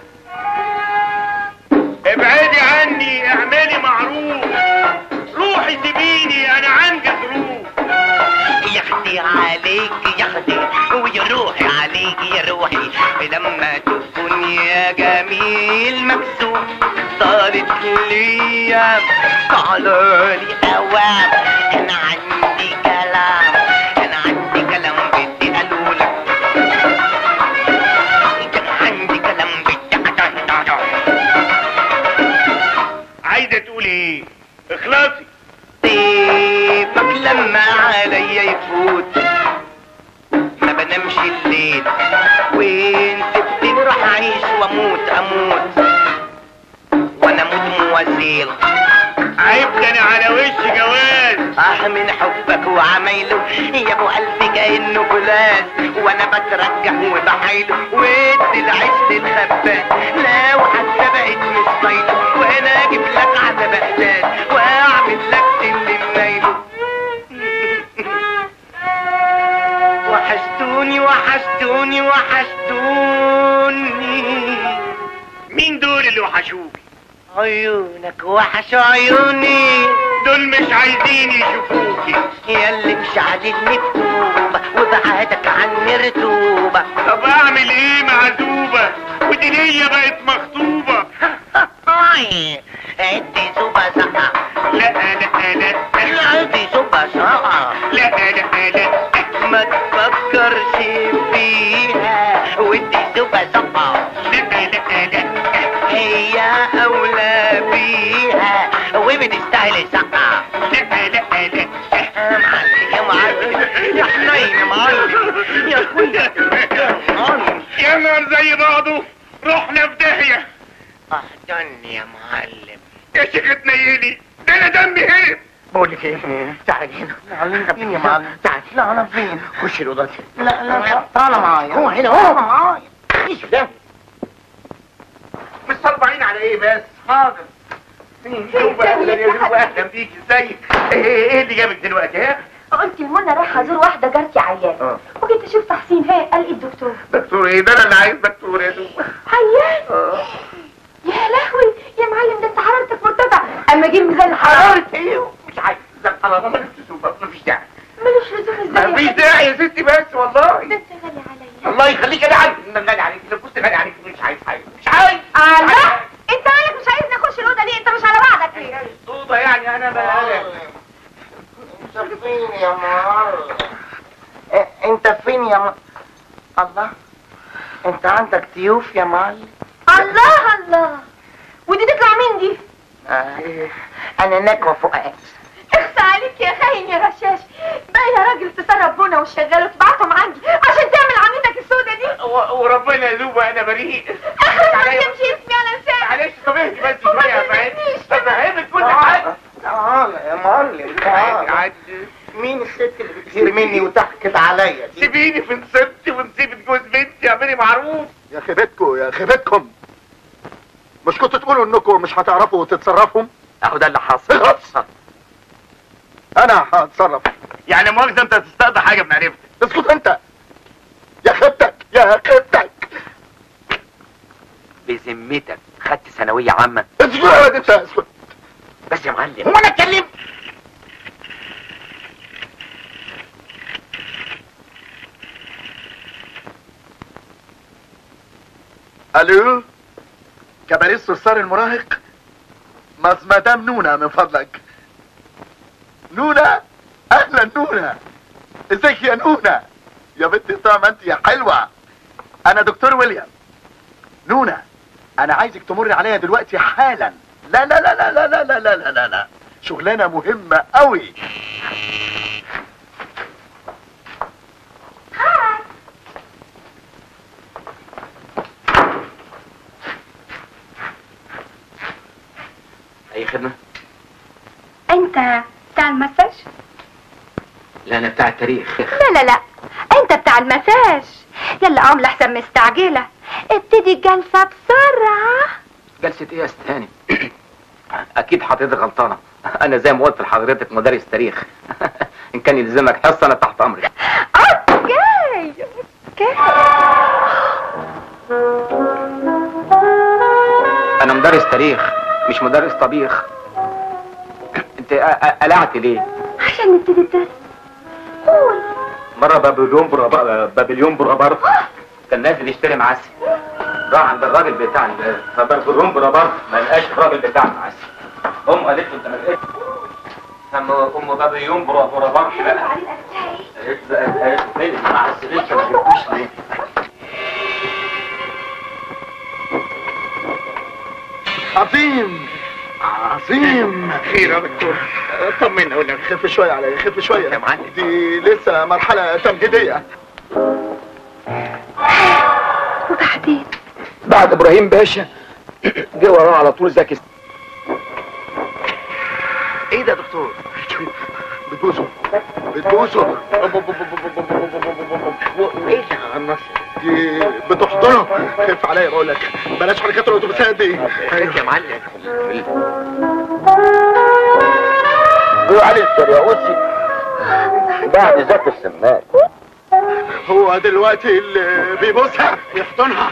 ابعدي عني اعملي معروف روحي سيبيني انا عندي ظروف يا اختي عليك يا اختي ويا روحي عليك يا روحي لما تكون يا جميل مكسوف طالت ليام طالولي اوام انا عندي كلام انا عندي كلام بدي اقولك كان عندي كلام بدي أقولك. عايزه تقولي ايه اخلصي طيبك لما عليا يفوت ما بنامش الليل وين سبتني راح اعيش واموت اموت وانا اموت موازيل عيبتني على وش جواز اه من حبك وعمايله يا ابو قلبي كانه فولاذ وانا بترجح وبحايله وادي العيش للخباز لو حتى بقيت مش طايله وانا اجيب لك على بغداد واعمل لك اللي منايله وحشتوني وحشتوني وحشتوني مين دول اللي وحشوكي عيونك وحش عيوني دول مش عايزين يشوفوكي ياللي مش عاجبني بطوبة وبعادك عني رتوبة طب اعمل ايه معزوبة ودي ليا بقت مخطوبة هاي ادي زوبة زقة لا لا لا لا ادي زوبة زقة لا لا لا ما تفكرش فيها ودي زوبة زقة لا لا لا هي اولى بيها وبتستاهل زقة لا لا لا يا معلم يا معلم يا حنين يا معلم يا اخويا يا معلم يا نهار زي بعضه رحنا في داهية احضني يا معلم يا شيخ تنيلي ده انا دمي هرب بقول لك ايه تعالي هنا معلم فين يا معلم تعالي لا انا فين خش الاوضه دي لا لا تعالى معايا هو هنا هو معايا ايش ده مستربعين على ايه بس حاضر فين زوبة اهلا يا زوبة اهلا بيك ازيك ايه ايه اللي جابك دلوقتي ها قلت لمنى رايحه ازور واحده جارتي عيان اه وجيت اشوف تحسين هي قال ايه الدكتور دكتور ايه ده انا اللي عايز دكتور يا زوبة عيان اه يا لهوي يا معلم ده انت حرارتك مرتفعه اما جه ميزان الحراره ايه مش عايز ده انا ما جبت زوبة مفيش داعي ملوش لزوم ازاي مفيش يا داعي يا ستي بس ده والله انت غالي عليا الله يخليك انا عارف ان أنا غالي عليك لو كنت غالي عليك مش عايز حاجه مش عايز الله انت مالك مش عايزني اخش الاوضه ليه انت مش على بعضك ليه صوبة يعني انا بقى انت فين يا معلم انت فين يا معلم الله انت عندك ضيوف يا معلم الله الله ودي تطلع مين دي آه. انا نجوى فؤاد اخفى عليك يا خاين يا غشاش بقى يا راجل تسرب بونا والشغال وتبعتهم عندي عشان تعمل عميتك السودة دي و- وربنا يذوبه انا بريء اخر ما عليا. تمشي اسمي على لسانك معلش طب اهدي بس وما شويه تلمسنيش. افهمك كل حاجه تعال يا معلم عادي تعال عادي مين الست اللي بتغير مني وتحكت عليا دي سيبيني في نصيبتي ونسيبة جوز بنتي اعملي معروف يا خيبتكم يا خيبتكم مش كنتوا تقولوا انكم مش هتعرفوا تتصرفوا اهو ده اللي حصل اخلص انا هتصرف يعني مؤاخذه انت هتستقضي حاجه بمعرفتك اسكت انت يا خيبتك يا خيبتك بذمتك خدت ثانويه عامه اسكت يا واد انت اسكت بس يا معلم هو انا اتكلمت الو كباريه الصرصار المراهق مس مدام نونا من فضلك نونا اهلا نونا ازيك يا نونا يا بنتي طعم انت يا حلوه انا دكتور ويليام نونا انا عايزك تمر عليا دلوقتي حالا لا لا لا لا لا لا لا لا لا لا لا شغلانه مهمه قوي اي خدمه انت بتاع المساج لا انا بتاع التاريخ لا لا لا انت بتاع المساج يلا عملة احسن مستعجلة ابتدي الجلسة بسرعة جلسة ايه يا استهاني اكيد حضرتك غلطانة انا زي ما قلت لحضرتك مدرس تاريخ ان كان يلزمك حصة انا تحت امرك اوكي اوكي انا مدرس تاريخ مش مدرس طبيخ انت أ- أ- قلعت ليه عشان نبتدي الدرس قول مرة بابليون برا بابليون برابر كان نازل يشتري معسل راح عند الراجل بتاع ال- فبابليون برابر ما لقاش الراجل بتاع المعسل ام قالت له انت ما لقيتش ام ام بابليون برابر قالت له قالت له فين المعسل انت ما جبتوش ليه؟ عظيم عظيم خير يا دكتور طمنا اقول لك خف شويه عليا خف شويه يا معلم دي لسه مرحله تمهيديه وبعدين بعد ابراهيم باشا جه وراه على طول زكي ايه ده يا دكتور بتبوسه بتبوسه ايه ده دي بتحضنه خف عليا بقول لك بلاش حركات الاتوبيسات دي يا معلم هو علي السرياوسي بعد ذاك السماك هو دلوقتي اللي بيبوسها ويحضنها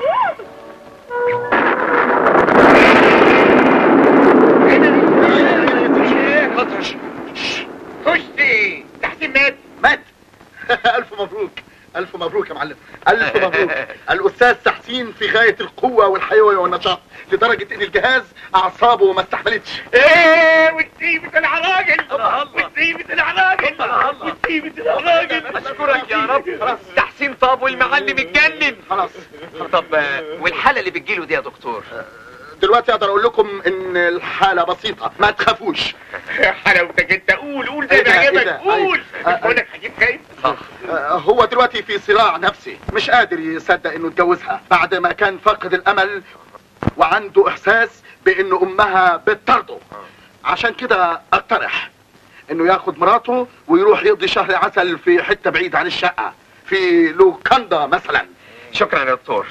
خشي تحسين مات مات الف مبروك الف مبروك يا معلم الف مبروك الاستاذ تحسين في غايه القوه والحيويه والنشاط لدرجه ان الجهاز اعصابه ما استحملتش ايه وتسيبة العراجل وتسيبة العراجل وتسيبة العراجل اشكرك يا رب خلاص تحسين طاب والمعلم اتجنن خلاص طب آه، والحالة اللي بتجيله دي يا دكتور دلوقتي اقدر اقول لكم ان الحاله بسيطه ما تخافوش حلاوتك انت قول قول زي ما عجبك قول بقول لك هجيب خايف هو دلوقتي في صراع نفسي مش قادر يصدق انه اتجوزها بعد ما كان فاقد الامل وعنده احساس بان امها بتطرده عشان كده اقترح انه ياخد مراته ويروح يقضي شهر عسل في حته بعيد عن الشقه في لوكاندا مثلا شكرا يا دكتور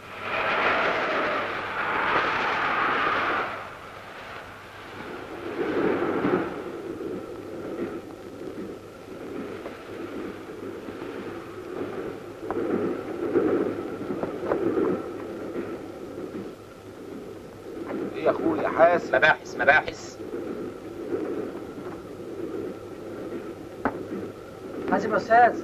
ايه يا اخويا حاس مباحث مباحث حازم يا استاذ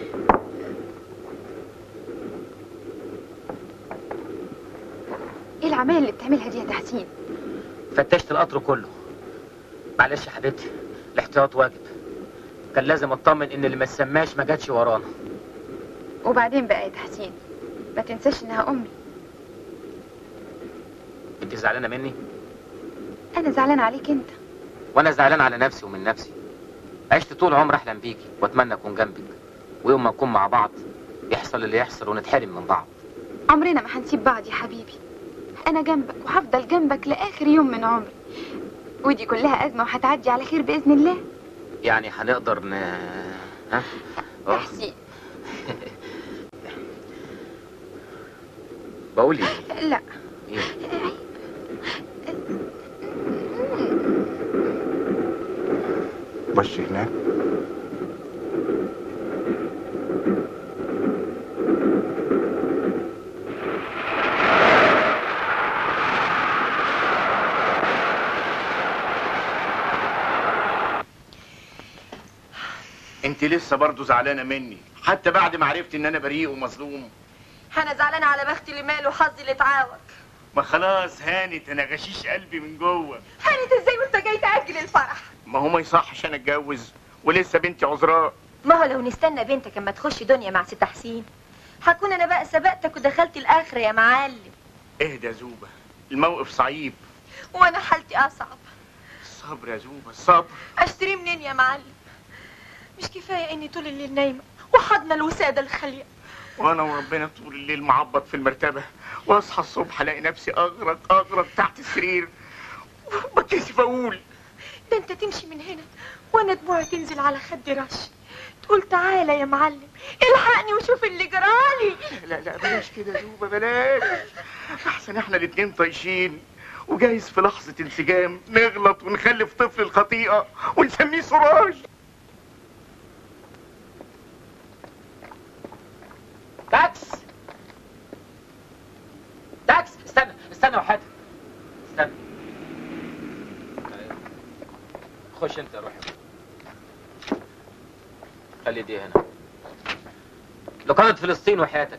ايه العمايل اللي بتعملها دي يا تحسين فتشت القطر كله معلش يا حبيبتي الاحتياط واجب كان لازم اطمن ان اللي ما تسماش ما جاتش ورانا وبعدين بقى يا تحسين ما تنساش انها امي انت زعلانه مني انا زعلان عليك انت وانا زعلان على نفسي ومن نفسي عشت طول عمري احلم بيكي واتمنى اكون جنبك ويوم ما نكون مع بعض يحصل اللي يحصل ونتحرم من بعض عمرنا ما هنسيب بعض يا حبيبي انا جنبك وهفضل جنبك لاخر يوم من عمري ودي كلها ازمه وهتعدي على خير باذن الله يعني هنقدر ن ها أه. تحسين بقول ايه لا إيه؟ بص هناك انت لسه برضه زعلانه مني حتى بعد ما عرفت ان انا بريء ومظلوم انا زعلانه على بختي اللي ماله حظي اللي اتعاوج ما خلاص هانت انا غشيش قلبي من جوه هانت ازاي وانت جاي تاجل الفرح ما هو ما يصحش انا اتجوز ولسه بنتي عذراء ما هو لو نستنى بنتك اما تخش دنيا مع ست حسين هكون انا بقى سبقتك ودخلت الاخر يا معلم اهدى يا زوبه الموقف صعيب وانا حالتي اصعب الصبر يا زوبه الصبر اشتري منين يا معلم مش كفايه اني طول الليل نايمه وحضن الوساده الخاليه وانا وربنا طول الليل معبط في المرتبه واصحى الصبح الاقي نفسي اغرق اغرق تحت السرير بتكسف اقول ده انت تمشي من هنا وانا دموعي تنزل على خدي رش تقول تعالى يا معلم الحقني وشوف اللي جرالي لا لا بلاش كده يا زوبة بلاش احسن احنا الاتنين طايشين وجايز في لحظة انسجام نغلط ونخلف طفل الخطيئة ونسميه سراج تاكس تاكس استنى استنى وحياتك استنى خش انت روح خلي دي هنا لقادة فلسطين وحياتك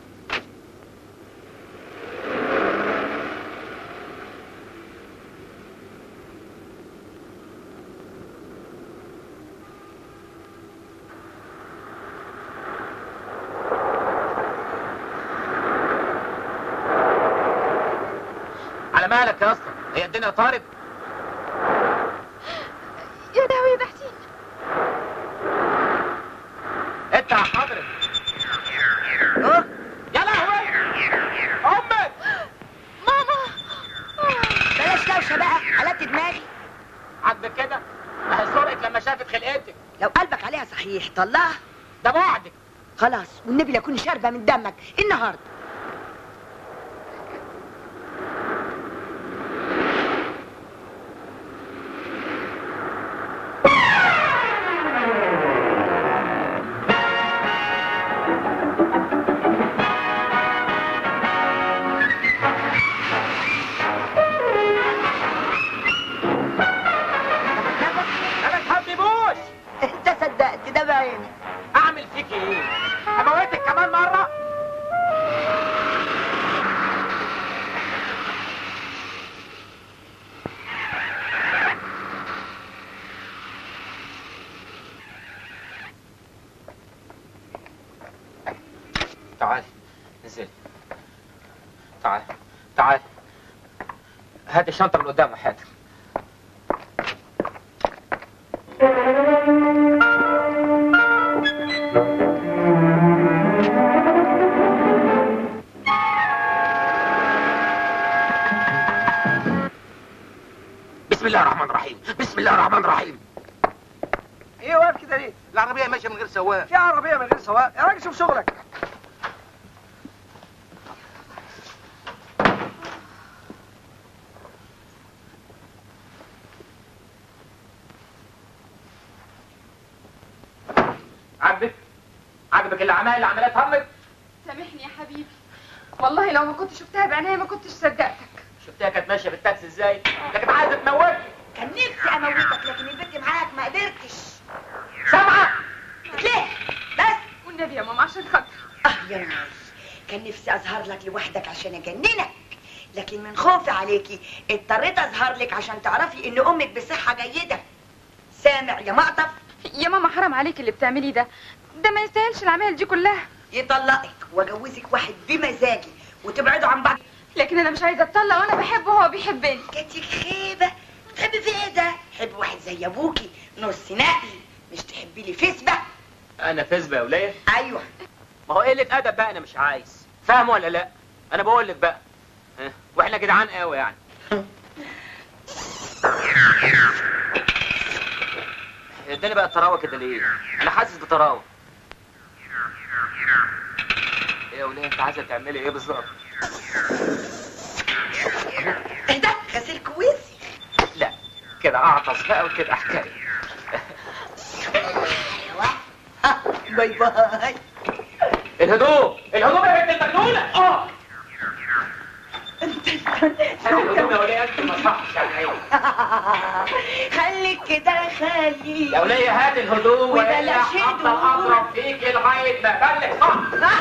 على مالك يا اسطى هي الدنيا طارت يا لهوي يا تحسين انت يا حضرتك يا لهوي امك ماما بلاش دوشه بقى قلبت دماغي عاجبك كده ما هي سرقت لما شافت خلقتك لو قلبك عليها صحيح طلعها ده بعدك خلاص والنبي لا اكون شاربه من دمك النهارده ما بتحببوش انت صدقت ده بعيني اعمل فيك ايه اموتك كمان مره تعال انزل تعال تعال هات الشنطه من قدام حياتك بسم الله الرحمن الرحيم بسم الله الرحمن الرحيم ايه واقف كده ليه؟ العربية ماشية من غير سواق في عربية من غير سواق يا راجل شوف شغلك عاجبك عاجبك اللي عمل اللي عملتها امك سامحني يا حبيبي والله لو ما كنت شفتها بعينيا ما كنتش صدقتك شفتها كانت ماشيه بالتاكسي ازاي لكن عايزه تموتني كان نفسي اموتك لكن البنت معاك ما قدرتش سامعه ليه بس والنبي يا ماما عشان خاطر اه يا ناس كان نفسي اظهر لك لوحدك عشان اجننك لكن من خوفي عليكي اضطريت اظهر لك عشان تعرفي ان امك بصحه جيده سامع يا مقطف يا ماما حرام عليك اللي بتعمليه ده ده ما يستاهلش العمايل دي كلها يطلقك واجوزك واحد بمزاجي وتبعدوا عن بعض لكن انا مش عايزه اتطلق وانا بحبه وهو بيحبني جاتك خيبه تحبي في ايه ده حب واحد زي ابوكي نص نقي مش تحبي لي فسبه انا فزبه يا وليه ايوه ما هو قله ادب بقى انا مش عايز فاهم ولا لا انا بقول لك بقى ها؟ واحنا جدعان قوي يعني اداني بقى الطراوه كده ليه انا حاسس بطراوه ايه يا وليه انت عايزه تعملي ايه بالظبط ايه ده غسيل كويسي لا كده اعطس بقى وكده حكايه باي باي الهدوم الهدوم يا بنت المجنونه اه الهدوم يا وليه انت ما صحش يعني ايه خليك كده خليك يا وليه هات الهدوم وبلاش وإلا هفضل هدوم. اضرب فيك لغايه ما ابلغ صح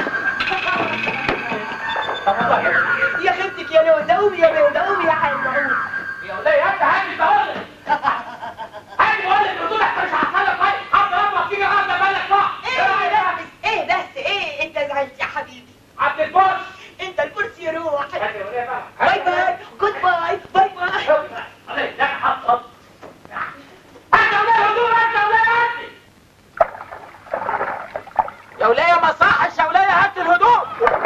يا خدتك يا لودوم يا لودوم يا حلوه يا وليه انت هات بقول لك هات بقول لك الهدوم احنا مش هحصلك طيب هفضل اضرب فيك لغايه ما ابلغ صح ايه بس ايه بس ايه انت زعلت يا حبيبي عبد البوش انت الكرسي يروح هات يا وليه بقى باي باي جود باي باي باي عليك لا حصل هات يا وليه الهدوم هات يا وليه هات يا وليه ما صحش يا وليه هات الهدوم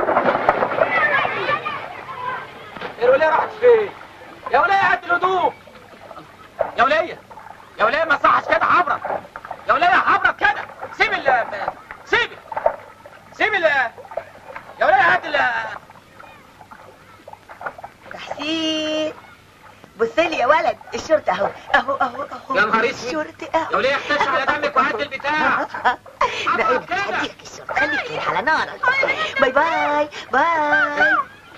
الوليه راحت فين يا وليه هات الهدوم يا وليه يا وليه ما صحش كده حبرك يا وليه حبرك كده سيب ال سيب ال يا ولاد هات ال تحسين بص لي يا ولد الشرطة اهو اهو اهو اهو يا نهار اسود. الشرطة اهو يا وليه احتش على دمك وهات البتاع بقى هديك الشرطة خليك لي على نارك باي باي باي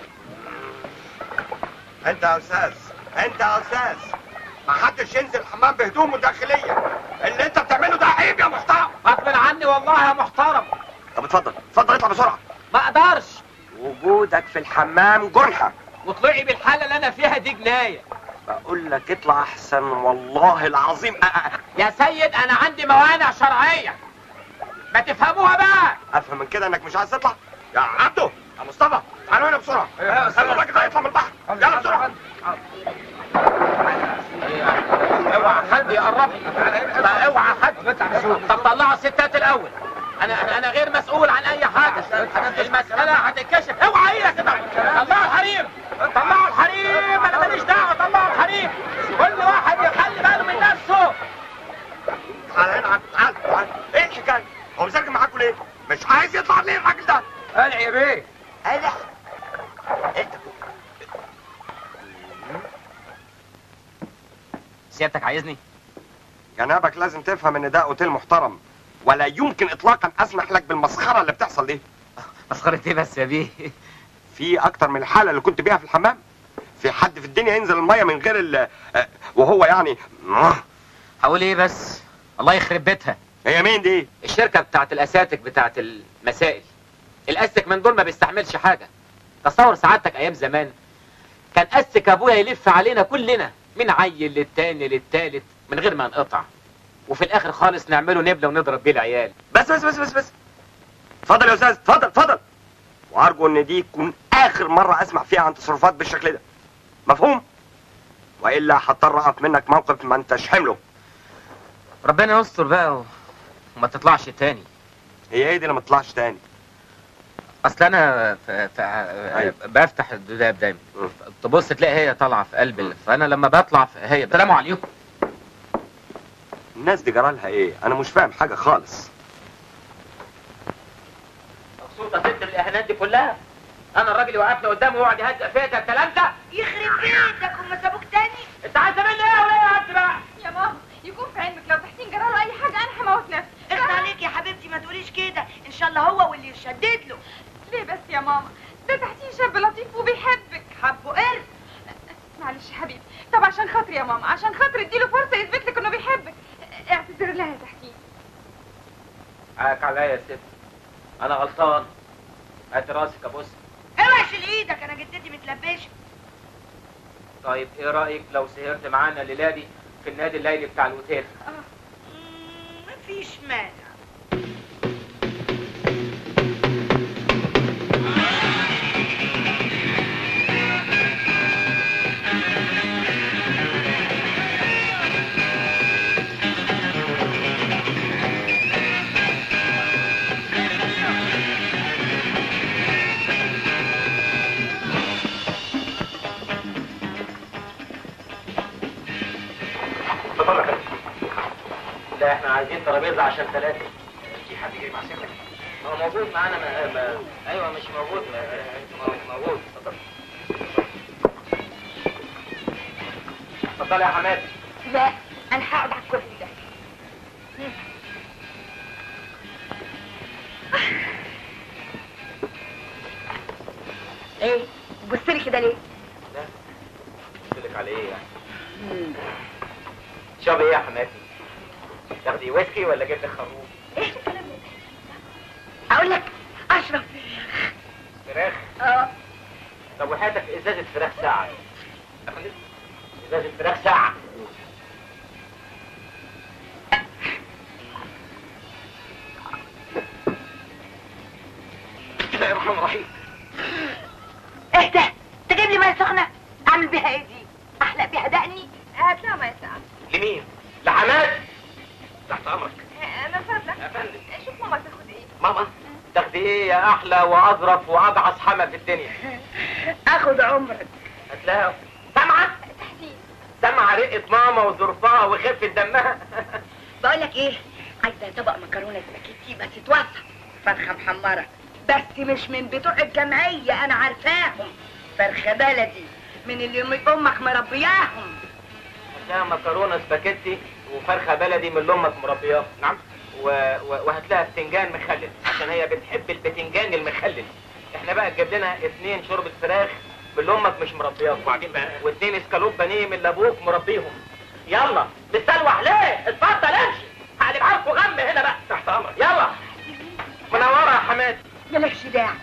انت يا استاذ انت يا استاذ ما حدش ينزل الحمام بهدومه داخليه اللي انت بتعمله ده عيب يا محترم غصب عني والله يا محترم طب اتفضل اتفضل اطلع بسرعه ما اقدرش وجودك في الحمام جرحه وطلعي بالحاله اللي انا فيها دي جنايه بقول لك اطلع احسن والله العظيم أ- أ- يا سيد انا عندي موانع شرعيه ما تفهموها بقى افهم من كده انك مش عايز تطلع يا عبده يا مصطفى تعالوا هنا بسرعه خلي الراجل ده يطلع من البحر يلا بسرعه اوعى حد يقرب لا اوعى حد طب طلعوا الستات الاول انا انا انا غير مسؤول عن اي حاجه المساله هتتكشف اوعى ايه يا ستات طلعوا الحريم طلعوا الحريم انا ماليش دعوه طلعوا الحريم كل واحد يخلي باله من نفسه تعال هنا عبد تعال تعال ايه الحكايه هو مسجل معاكم ليه مش عايز يطلع ليه الراجل ده قلع يا بيه انا سيادتك عايزني جنابك لازم تفهم ان ده اوتيل محترم ولا يمكن اطلاقا اسمح لك بالمسخره اللي بتحصل دي مسخره ايه بس يا بيه في اكتر من الحاله اللي كنت بيها في الحمام في حد في الدنيا ينزل الميه من غير ال آه، وهو يعني آه، هقول ايه بس الله يخرب بيتها هي مين دي الشركه بتاعت الاساتك بتاعت المسائل الاستك من دول ما بيستحملش حاجه تصور سعادتك ايام زمان كان استك ابويا يلف علينا كلنا من عيل للتاني للتالت من غير ما نقطع وفي الاخر خالص نعمله نبله ونضرب بيه العيال بس بس بس بس بس اتفضل يا استاذ اتفضل اتفضل وارجو ان دي تكون اخر مره اسمع فيها عن تصرفات بالشكل ده مفهوم والا هضطر اقف منك موقف ما انتش حمله ربنا يستر بقى و... وما تطلعش تاني هي ايه دي اللي ما تطلعش تاني اصل انا ف... ف... أيوة. بفتح الدولاب دايما مم. تبص تلاقي هي طالعه في قلب ال- فانا لما بطلع في- هي السلام عليكم الناس دي جرالها ايه انا مش فاهم حاجه خالص مبسوطه ست بالاهانات دي كلها انا الراجل وقفنا قدامه ويقعد يهزق فيا ده الكلام ده يخرب بيتك هم سابوك تاني انت عايز مني ايه ولا ايه يا عبد بقى يا ماما يكون في علمك لو تحسين جراله اي حاجه انا هموت نفسي اخت عليك يا حبيبتي ما تقوليش كده ان شاء الله هو واللي يشدد له ليه بس يا ماما ده تحسين شاب لطيف وبيحبك حبه قرد معلش يا حبيبي طب عشان خاطري يا ماما عشان خاطري اديله فرصه يثبت لك انه بيحبك اعتذر لها يا تحسين عاك عليا يا ست انا غلطان هات راسك ابص اوعى شيل ايدك انا جدتي متلبشه طيب ايه رايك لو سهرت معانا الليله دي في النادي الليلي بتاع الاوتيل مم، مفيش مانع لا احنا عايزين ترابيزه عشان ثلاثه في حد جاي مع سيادتك هو موجود معانا ما... ما... ايوه مش موجود ما... ما... موجود اتفضل اتفضل يا حماد لا انا هقعد على الكرسي ده ايه بصلي كده ليه لا قلت لك على ايه يعني شرب ايه يا حماتي تاخدي ويسكي ولا جبت خروف ايه الكلام ده اقول لك اشرب فراخ اه طب وحياتك ازازه فراخ ساعه أخدت ازازه فراخ ساعه بسم الله الرحمن الرحيم ايه ده تجيب لي ميه سخنه اعمل بيها ايه دي احلق بيها دقني هات لها ميه ساعه لمين؟ لحماد تحت امرك من فضلك يا فندم شوف ماما تاخد ايه ماما تاخدي ايه يا احلى واظرف وابعث حما في الدنيا اخد عمرك هتلاقيها سامعه تحسين سامعه رقه ماما وظرفها وخفه دمها بقول لك ايه عايزه طبق مكرونه سباكيتي بس توسع فرخه محمره بس مش من بتوع الجمعيه انا عارفاهم فرخه بلدي من اللي أم- امك مربياهم هتلاقي مكرونه سباكيتي وفرخه بلدي من اللي امك مربياها نعم و... و... وهتلاقي بتنجان مخلل عشان هي بتحب البتنجان المخلل احنا بقى تجيب لنا اتنين شوربه فراخ من اللي امك مش مربياهم وبعدين بقى واتنين اسكالوب بانيه من اللي ابوك مربيهم يلا مستلوح ليه اتفضل امشي هقلب عنكم غم هنا بقى تحت امرك يلا منوره يا حماد مالكش داعي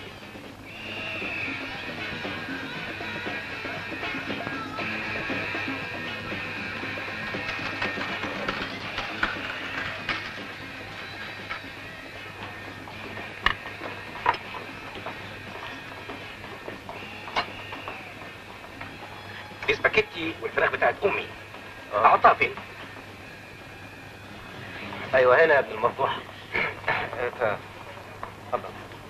السباكيتي والفراخ بتاعت امي احطها فين؟ ايوه هنا يا ابن المربوح اتفضل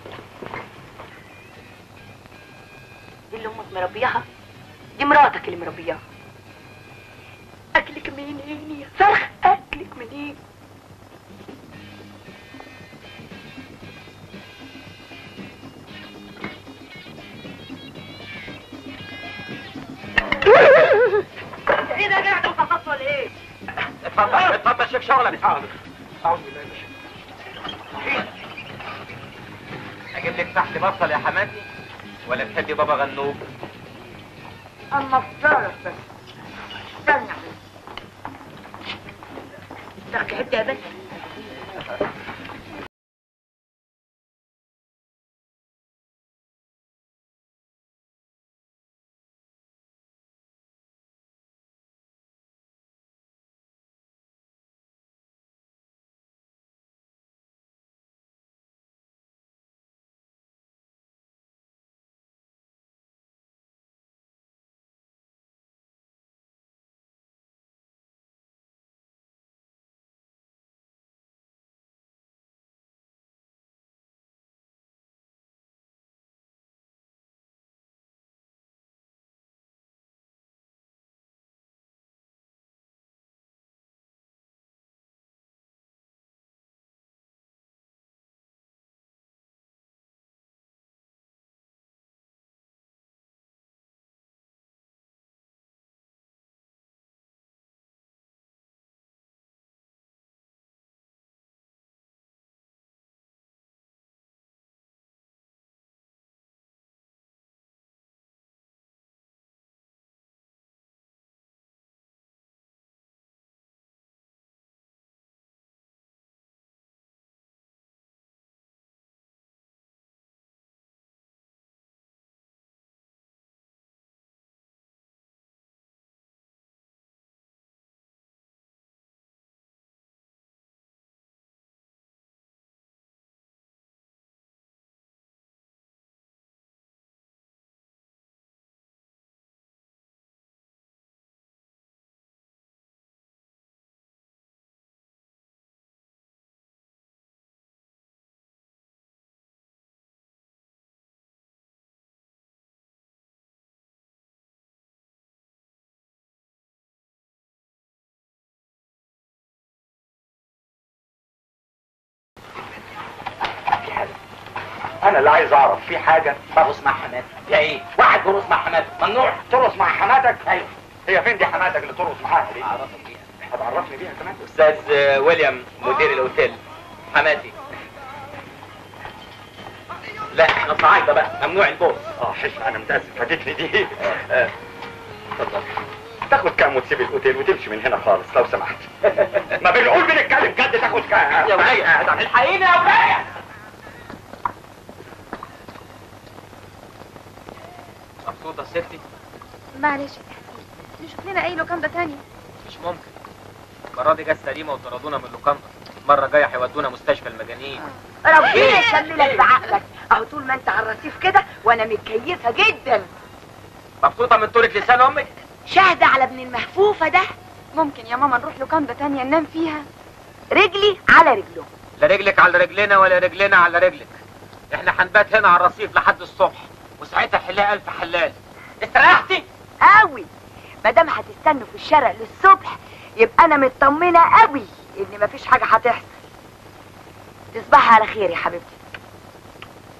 دي اللي امك مربياها دي مراتك اللي مربياها اكلك منين يا فرخ اكلك منين ايه ده قاعد وخططت ولا ايه؟ اتفضل اتفضل شوف شغلك حاضر اعوذ بالله من الشيطان اجيب لك فحل بصل يا حماتي ولا تحبي بابا غنوج اما افترض بس استنى تاخدي حته يا بنت انا اللي عايز اعرف في حاجه برقص مع حماتي يا ايه واحد برقص مع حماتي ممنوع ترقص مع حماتك ايوه هي فين دي حماتك اللي ترقص معاها دي اعرفك بيها هتعرفني بيها كمان استاذ آه، ويليام مدير الاوتيل حماتي لا احنا صعايده بقى ممنوع البوس اه حشمة انا متاسف فاتتني دي آه، اتفضل تاخد كام وتسيب الاوتيل وتمشي من هنا خالص لو سمحت ما بنقول بنتكلم جد تاخد كام يا ولية الحقيني يا ولية مبسوطة ستي معلش نشوف لنا اي لوكاندا تانية مش ممكن المرة دي جت سليمة وطردونا من اللوكاندا المرة الجاية هيودونا مستشفى المجانين ربنا يكملك بعقلك اهو طول ما انت على الرصيف كده وانا متكيفه جدا مبسوطة من طولة لسان امك شاهدة على ابن المحفوفة ده ممكن يا ماما نروح لوكاندا تانية ننام فيها رجلي على رجله لا رجلك على رجلنا ولا رجلنا على رجلك احنا هنبات هنا على الرصيف لحد الصبح وساعتها حلها الف حلال استريحتي قوي ما دام هتستنوا في الشارع للصبح يبقى انا مطمنه قوي ان مفيش حاجه هتحصل تصبحي على خير يا حبيبتي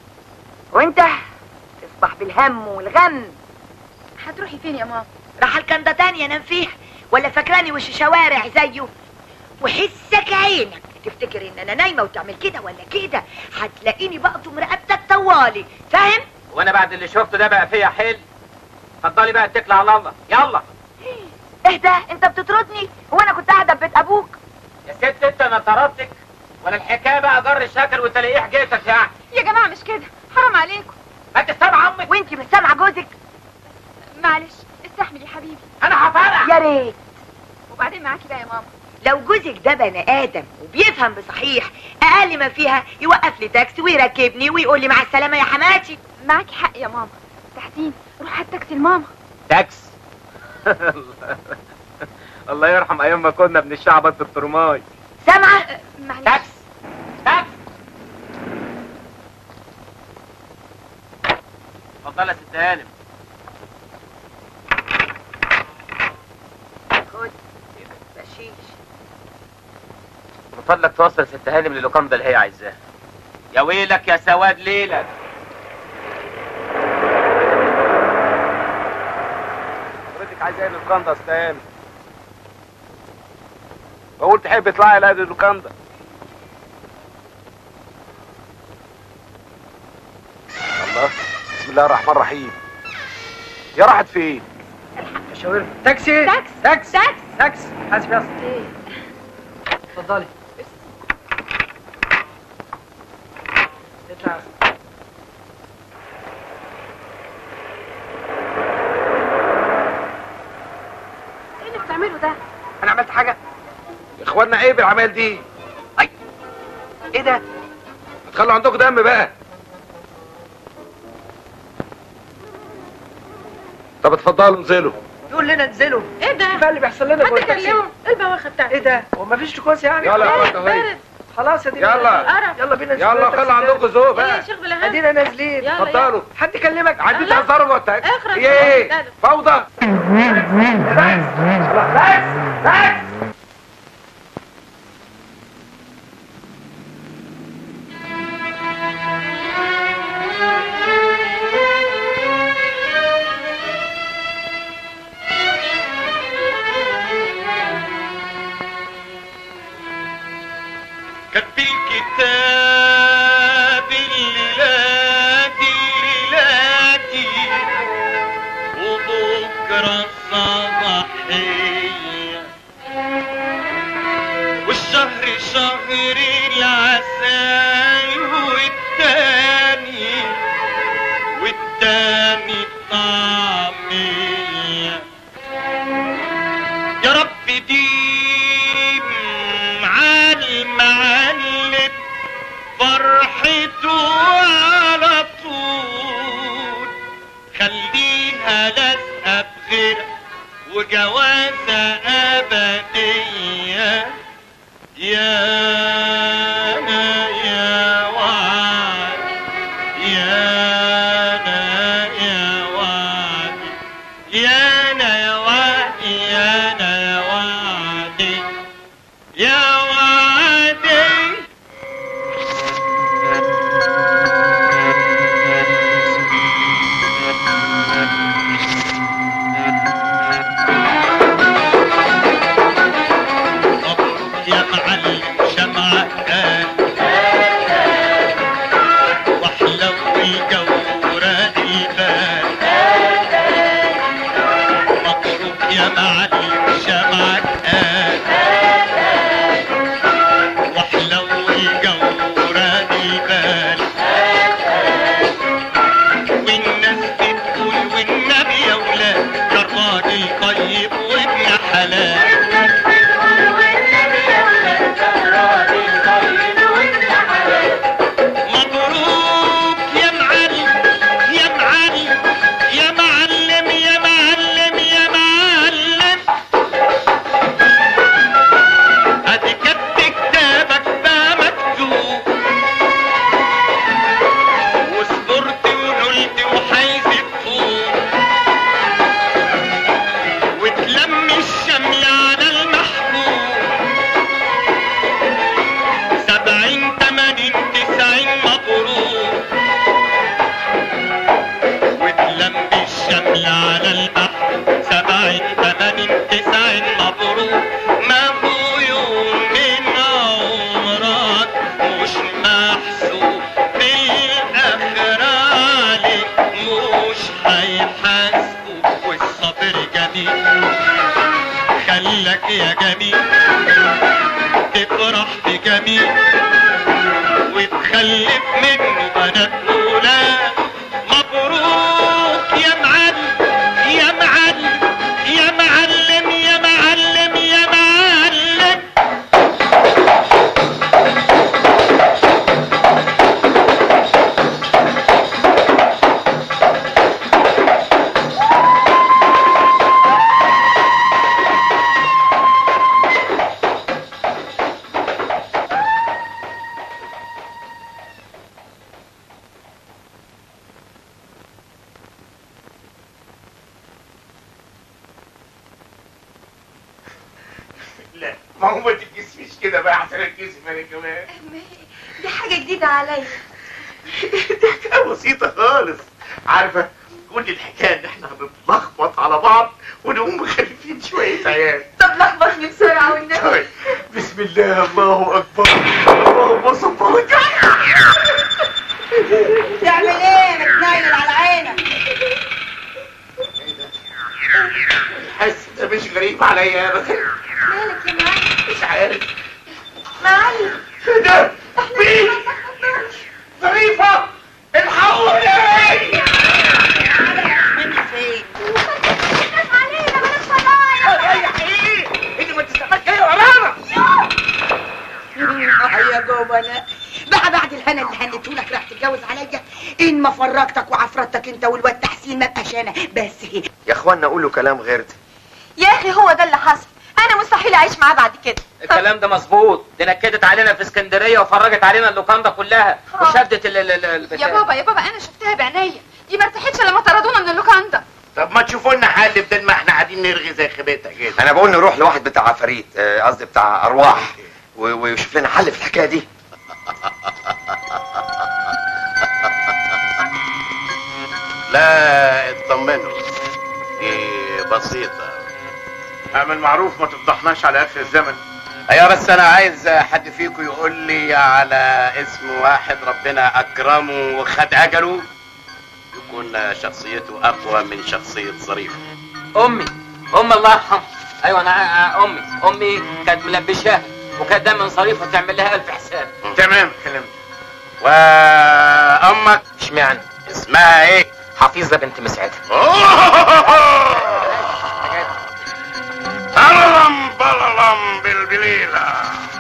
وانت تصبح بالهم والغم هتروحي فين يا ماما راح الكندا تاني انام فيها ولا فاكراني وش شوارع زيه وحسك عينك تفتكر ان انا نايمه وتعمل كده ولا كده هتلاقيني بقطم رقبتك طوالي فاهم وانا بعد اللي شفته ده بقى فيا حل اتفضلي بقى اتكلي على الله يلا اهدى انت بتطردني هو انا كنت قاعده في بيت ابوك يا ست انت انا طردتك ولا الحكايه بقى جر الشكل وتلاقيه حكايتك يعني يا جماعه مش كده حرام عليكم ما انت سامعه امك وانت مش سامعه جوزك معلش استحمل يا حبيبي انا هفرق يا ريت وبعدين معاكي بقى يا ماما لو جوزك ده بني ادم وبيفهم بصحيح اقل ما فيها يوقف لي تاكسي ويركبني ويقول لي مع السلامه يا حماتي معاكي حق يا ماما تحسين روح هات تاكسي لماما تاكس الله يرحم ايام ما كنا بنشعبط في الترماي سامعه معلش تاكس تاكس اتفضل يا ست هانم خد بشيش من فضلك توصل ست هانم للوكاندا اللي هي عايزاها يا ويلك يا سواد ليلك حضرتك عايز ايه للوكاندا يا استاذ هانم بقول تحب تطلعي لا للوكاندا الله بسم الله الرحمن الرحيم يا راحت فين شاور تاكسي تاكس تاكس تاكس تاكس حاسب يا اسطى اتفضلي اطلع يا اسطى. ايه اللي بتعمله ده انا عملت حاجه يا اخوانا عيب العمال دي ايه ده هتخلوا عندكم دم بقى طب اتفضلوا انزلوا يقول لنا انزلوا ايه ده بقى اللي بيحصل لنا حد جوه التاكسي كلمه ايه البواخه بتاعتك ايه ده هو مفيش تكوس يعني يلا يا بارد اخوانا اهي بارد خلاص يا دي يلا. قرف. يلا بينا ننزل يلا التاكسي خلوا عندكم ذوق ايه يا بقى شيخ بلهاب ادينا نازلين يلا اتفضلوا حد كلمك عندي لا. تهزروا جوه التاكسي اخرج ايه لا، لا. فوضى كتب الكتاب الليلاتي الليلاتي وبكرة صباحية والشهر شهر العسل والتاني والتاني طعمية يا رب ديم على المعلم فرحته على طول خليها لازقة بغير وجوازة أبدية يا أنا يا وعد يا أنا يا وعد يا أنا يا وعد يا أنا يا وعدي يا وعدي مبروك يا معلم شمعك واحلى والجورة البال مبروك يا معلم شمعك لك يا جميل تفرح بجميل وتخلف منه بنات وولاد مبروك يا معلم يا معلم يا معلم يا معلم يا معلم لا ما هو ما تتكسفيش كده بقى عشان اتكسف انا كمان دي حاجة جديدة عليا حكايه بسيطه خالص عارفه كل الحكايه ان احنا هنتلخبط على بعض ونقوم مخلفين شويه عيال طب لخبطني بسرعة والنبي طيب بسم الله الله اكبر اللهم صل على تعمل ايه متنيل على عينك حاسس ده مش غريب عليا ابدا مالك يا معلم مش عارف معلم ايه ده مين ظريفه الحقوني مني فين علينا بلاش فضايح رايح ايه انت ما تستناش جاي ورانا يا جبنة بقى بعد الهنا اللي هنيتهولك راح تتجوز عليا ان ما فرجتك وعفرتك انت والواد تحسين ما بقاش انا بس هي يا اخوانا قولوا كلام غير ده يا اخي هو ده اللي حصل انا مستحيل اعيش معاه بعد كده الكلام ده مظبوط دي نكدت علينا في اسكندريه وفرجت علينا اللوكاندا كلها وشدت ال ال ال البتاع. يا بابا يا بابا انا شفتها بعينيا دي ما ارتاحتش لما طردونا من اللوكاندا طب ما تشوفوا لنا حل بدل ما احنا قاعدين نرغي زي خبيتها كده انا بقول نروح لواحد بتاع عفاريت آه، قصدي بتاع ارواح و- ويشوف لنا حل في الحكايه دي لا اطمنوا دي بسيطة اعمل معروف ما تفضحناش على اخر الزمن ايوه بس انا عايز حد فيكم يقول لي على اسم واحد ربنا اكرمه وخد اجله يكون شخصيته اقوى من شخصية ظريف امي ام الله يرحمها ايوه انا ع- امي امي كانت ملبشاها وكانت دايما صريفه تعمل لها الف حساب تمام كلام وامك اشمعنى اسمها ايه حفيظه بنت مسعده بللم بللم بالبليلة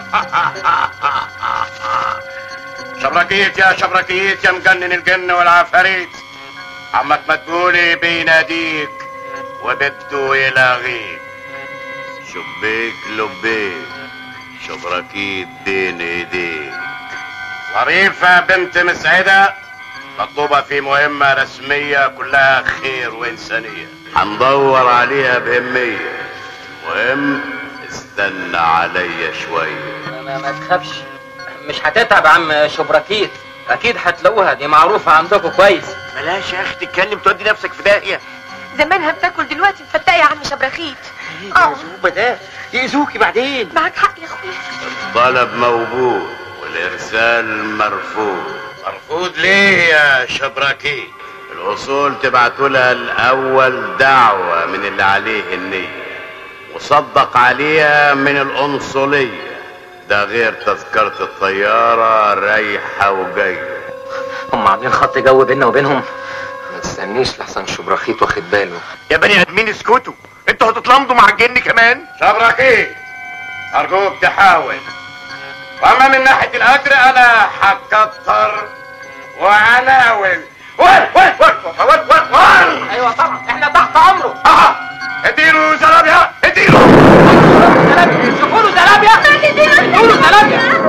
شبركيت يا شبركيت يا مجنن الجن والعفاريت عمك مدبولي بيناديك وبده يلاغيك شبيك لبيك شبركيت بين ايديك ظريفة بنت مسعدة مطلوبة في مهمة رسمية كلها خير وإنسانية هندور عليها بهمية مهم استنى عليا شوية ما, ما تخافش مش هتتعب يا عم شبركيت اكيد هتلاقوها دي معروفه عندكم كويس بلاش يا اخي تتكلم تودي نفسك في داهية زمانها بتاكل دلوقتي مفتقة يا عم شبرخيت اه ده يأذوكي بعدين معاك حق يا اخويا الطلب موجود والارسال مرفوض مرفوض ليه يا شبراكي الاصول تبعتوا لها الاول دعوة من اللي عليه النية وصدق عليها من القنصلية ده غير تذكرة الطيارة رايحة وجاية هم عاملين خط جو بيننا وبينهم ما تستنيش لحسن شبرخيت واخد باله يا بني ادمين اسكتوا انتوا هتتلمضوا مع الجن كمان شبركي ارجوك تحاول واما من ناحيه الاجر انا هكتر وعناول ول ول ول ول ول ول ايوه طبعا احنا تحت امره اه اديله زلابيا اديله زلابيا شوفوا له زلابيا ادوا له زلابيا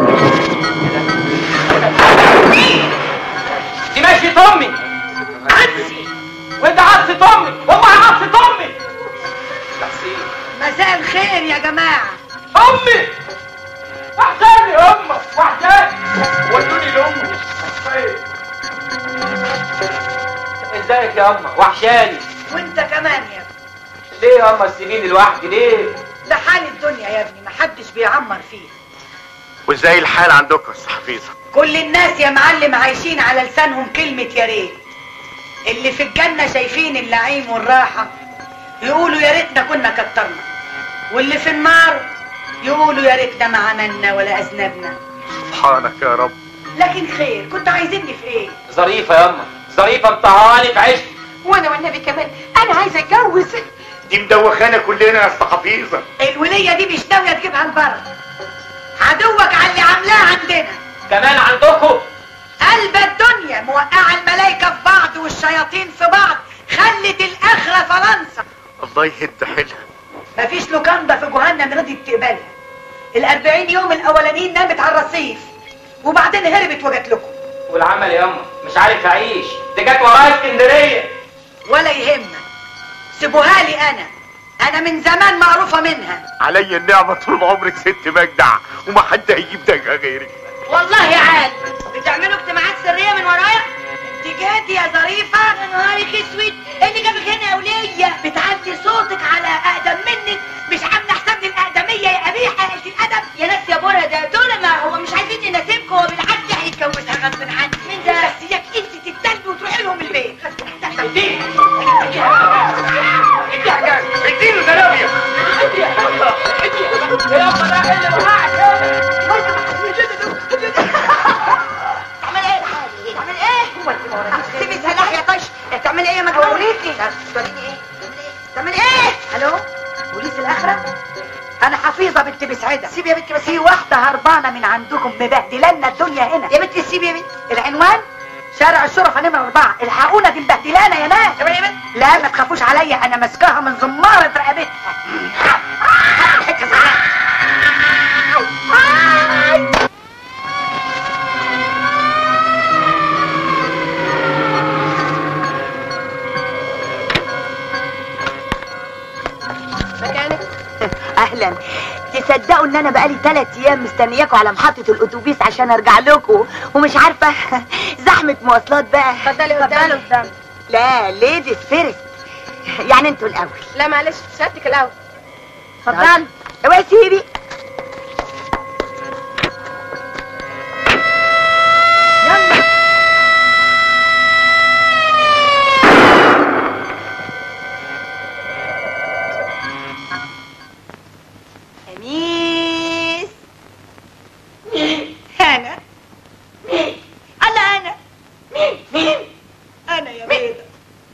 دي ماشية امي عدسي وانت عدسة امي والله عدسة امي مساء الخير يا جماعة امي وحشاني امك وحشاني ودوني لامي ازيك يا اما وحشاني وانت كمان يا ابني ليه يا اما تسيبيني لوحدي ليه ده حال الدنيا يا ابني محدش بيعمر فيها وازاي الحال عندكم يا أستاذ حفيظه كل الناس يا معلم عايشين على لسانهم كلمة يا ريت اللي في الجنة شايفين النعيم والراحة يقولوا يا ريتنا كنا كترنا واللي في النار يقولوا يا ريتنا ما عملنا ولا اذنبنا سبحانك يا رب لكن خير كنت عايزيني في ايه ظريفة يا اما ظريفة مطهاني في عيشتي وانا والنبي كمان انا عايزه اتجوز دي مدوخانا كلنا يا اسطى حفيظه الوليه دي مش ناويه تجيبها لبره عدوك على اللي عاملاه عندنا كمان عندكم قلب الدنيا موقعه الملايكه في بعض والشياطين في بعض خلت الاخره فرنسا الله يهد حيلها مفيش لوكاندا في جهنم رضيت تقبلها الأربعين يوم الأولانيين نامت على الرصيف وبعدين هربت وجت لكم والعمل يا اما مش عارف اعيش دي جت ورايا اسكندرية ولا يهمك سيبوها لي أنا أنا من زمان معروفة منها عليا النعمه طول عمرك ست مجدع وما حد هيجيب دقه غيرك والله يا عال بتعملوا اجتماعات سرية من ورايا انت جاتي يا ظريفة يا نهارك اسود ايه اللي جابك هنا يا ولية بتعدي صوتك على اقدم منك مش عاملة حساب للاقدمية يا قبيحة قلت الادب يا ناس يا بورا ده دول ما هو مش عايزين يناسبكم هو بالعكس هيتجوزها غصب عنك مين ده بس اياك انت تتلبي وتروحي لهم البيت اديله زلابيا تعمل ايه يا حالي تعمل ايه سيبي سلاح يا طش تعمل ايه يا مجنونيتي توريني ايه تعمل ايه الو بوليس الاخره انا حفيظه بنت بسعده سيبي يا بنتي بس في واحده هربانه من عندكم مبهدلانا الدنيا هنا يا بنتي سيبي يا بنتي العنوان شارع الشرفة نمرة أربعة الحقونا دي مبهدلانا يا ناس يا بنتي لا ما تخافوش عليا أنا ماسكاها من زمارة رقبتها حتة صغيرة. مكانك اهلا تصدقوا ان انا بقالي ثلاث ايام مستنياكم على محطة الاتوبيس عشان ارجع لكم ومش عارفة زحمة مواصلات بقى اتفضلي قدام قدام لا ليديز فيرست يعني انتوا الاول لا معلش شهادتك الاول اتفضل اوعي سيبي يلا أميس مين؟ أنا مين؟ أنا أنا مين؟ مين؟ أنا يا بيضة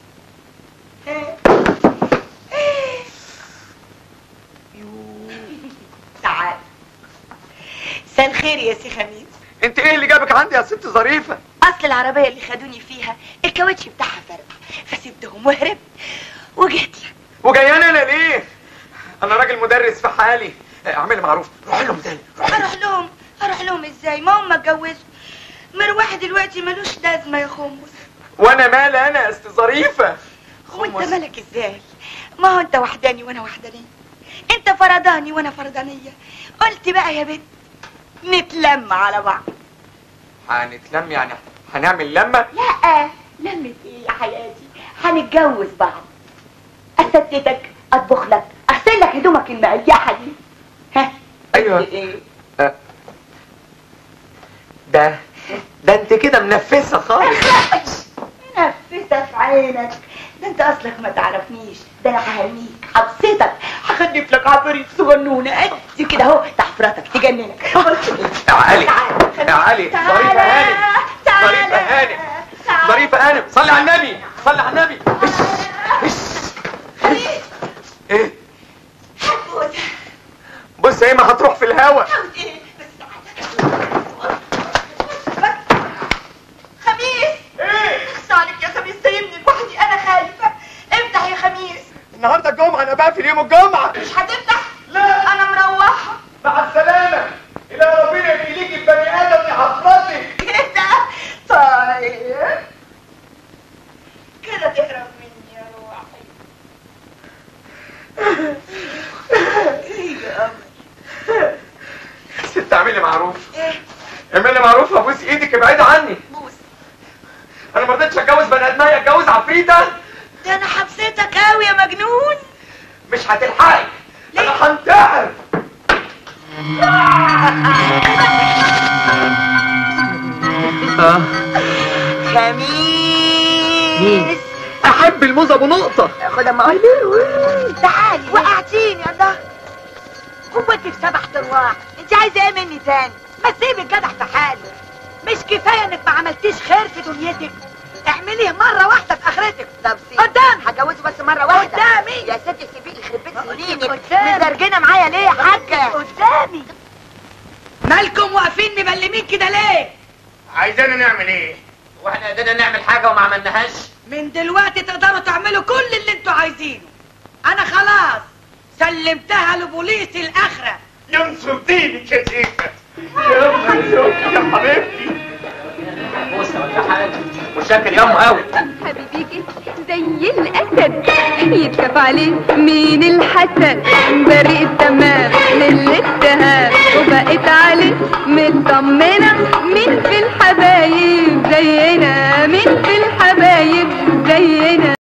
تعال مساء الخير يا سي خميس انت ايه اللي جابك عندي يا ست ظريفة اصل العربيه اللي خدوني فيها الكاوتش بتاعها فرق فسبتهم وهربت وجيت لك وجايانا انا ليه انا راجل مدرس في حالي اعملي معروف روح لهم تاني اروح لهم اروح لهم ازاي ما هم اتجوزوا مروح دلوقتي ملوش لازمه يا خمس وانا مالي انا يا ست ظريفة وانت مالك ازاي ما هو انت وحداني وانا وحدانيه انت فرداني وانا فردانيه قلت بقى يا بنت نتلم على بعض هنتلم يعني هنعمل لمة لا لمة ايه يا حياتي هنتجوز بعض استتك اطبخ لك اغسل لك هدومك المريحه دي ها ايوه آه. ده ده انت كده منفسة خالص نفسها في عينك ده انت اصلك ما تعرفنيش ده انا ههنيك هبسطك هخلف لك عفريت صغنونه قد كده اهو تحفرتك تجننك يا علي يا علي ظريفة هانم ظريفة هانم ظريفة هانم صلي على النبي صلي على النبي ايه بص ايه ما هتروح في الهوا خميس ايه عليك يا خميس سايبني لوحدي انا خايفه افتح يا خميس النهارده الجمعة انا بقفل يوم الجمعة مش هتفتح لا انا مروحه مع السلامة إلى ربنا يخليك البني آدم يا حضرتك كده طيب كده تهرب مني يا روحي ايه يا قمر ست اعملي معروف ايه اعملي معروف ابوس ايدك ابعدي عني بوس انا ما رضيتش اتجوز بني ادمية اتجوز عفريتة ده انا حبستك قوي يا مجنون مش هتلحقي انا هنتحر خميس احب الموز ابو نقطة خد اما اقول تعالي وقعتيني الله قوتك سبع ارواح انت عايزه ايه مني تاني ما تسيبي الجدع في حاله مش كفايه انك ما عملتيش خير في دنيتك اعمليه مره واحده في اخرتك طب سيبي قدامي هتجوزه بس مره واحده قدامي يا ستي سيبيه يخرب بيت سنينك مزرجنه معايا ليه يا حاجه قدامي مالكم واقفين مبلمين كده ليه عايزانا نعمل ايه واحنا قدرنا نعمل حاجه وما عملناهاش من دلوقتي تقدروا تعملوا كل اللي انتوا عايزينه انا خلاص سلمتها لبوليس الاخره ينصر دينك يا شيخة يا أمي يا حبيبتي بوسه ولا حاجه وشاكر ياما قوي حبيبيك زي الاسد يتكف عليه مين الحسد بريء التمام للاتهام وبقيت عليه مطمنه مين في الحبايب زينا مين في الحبايب زينا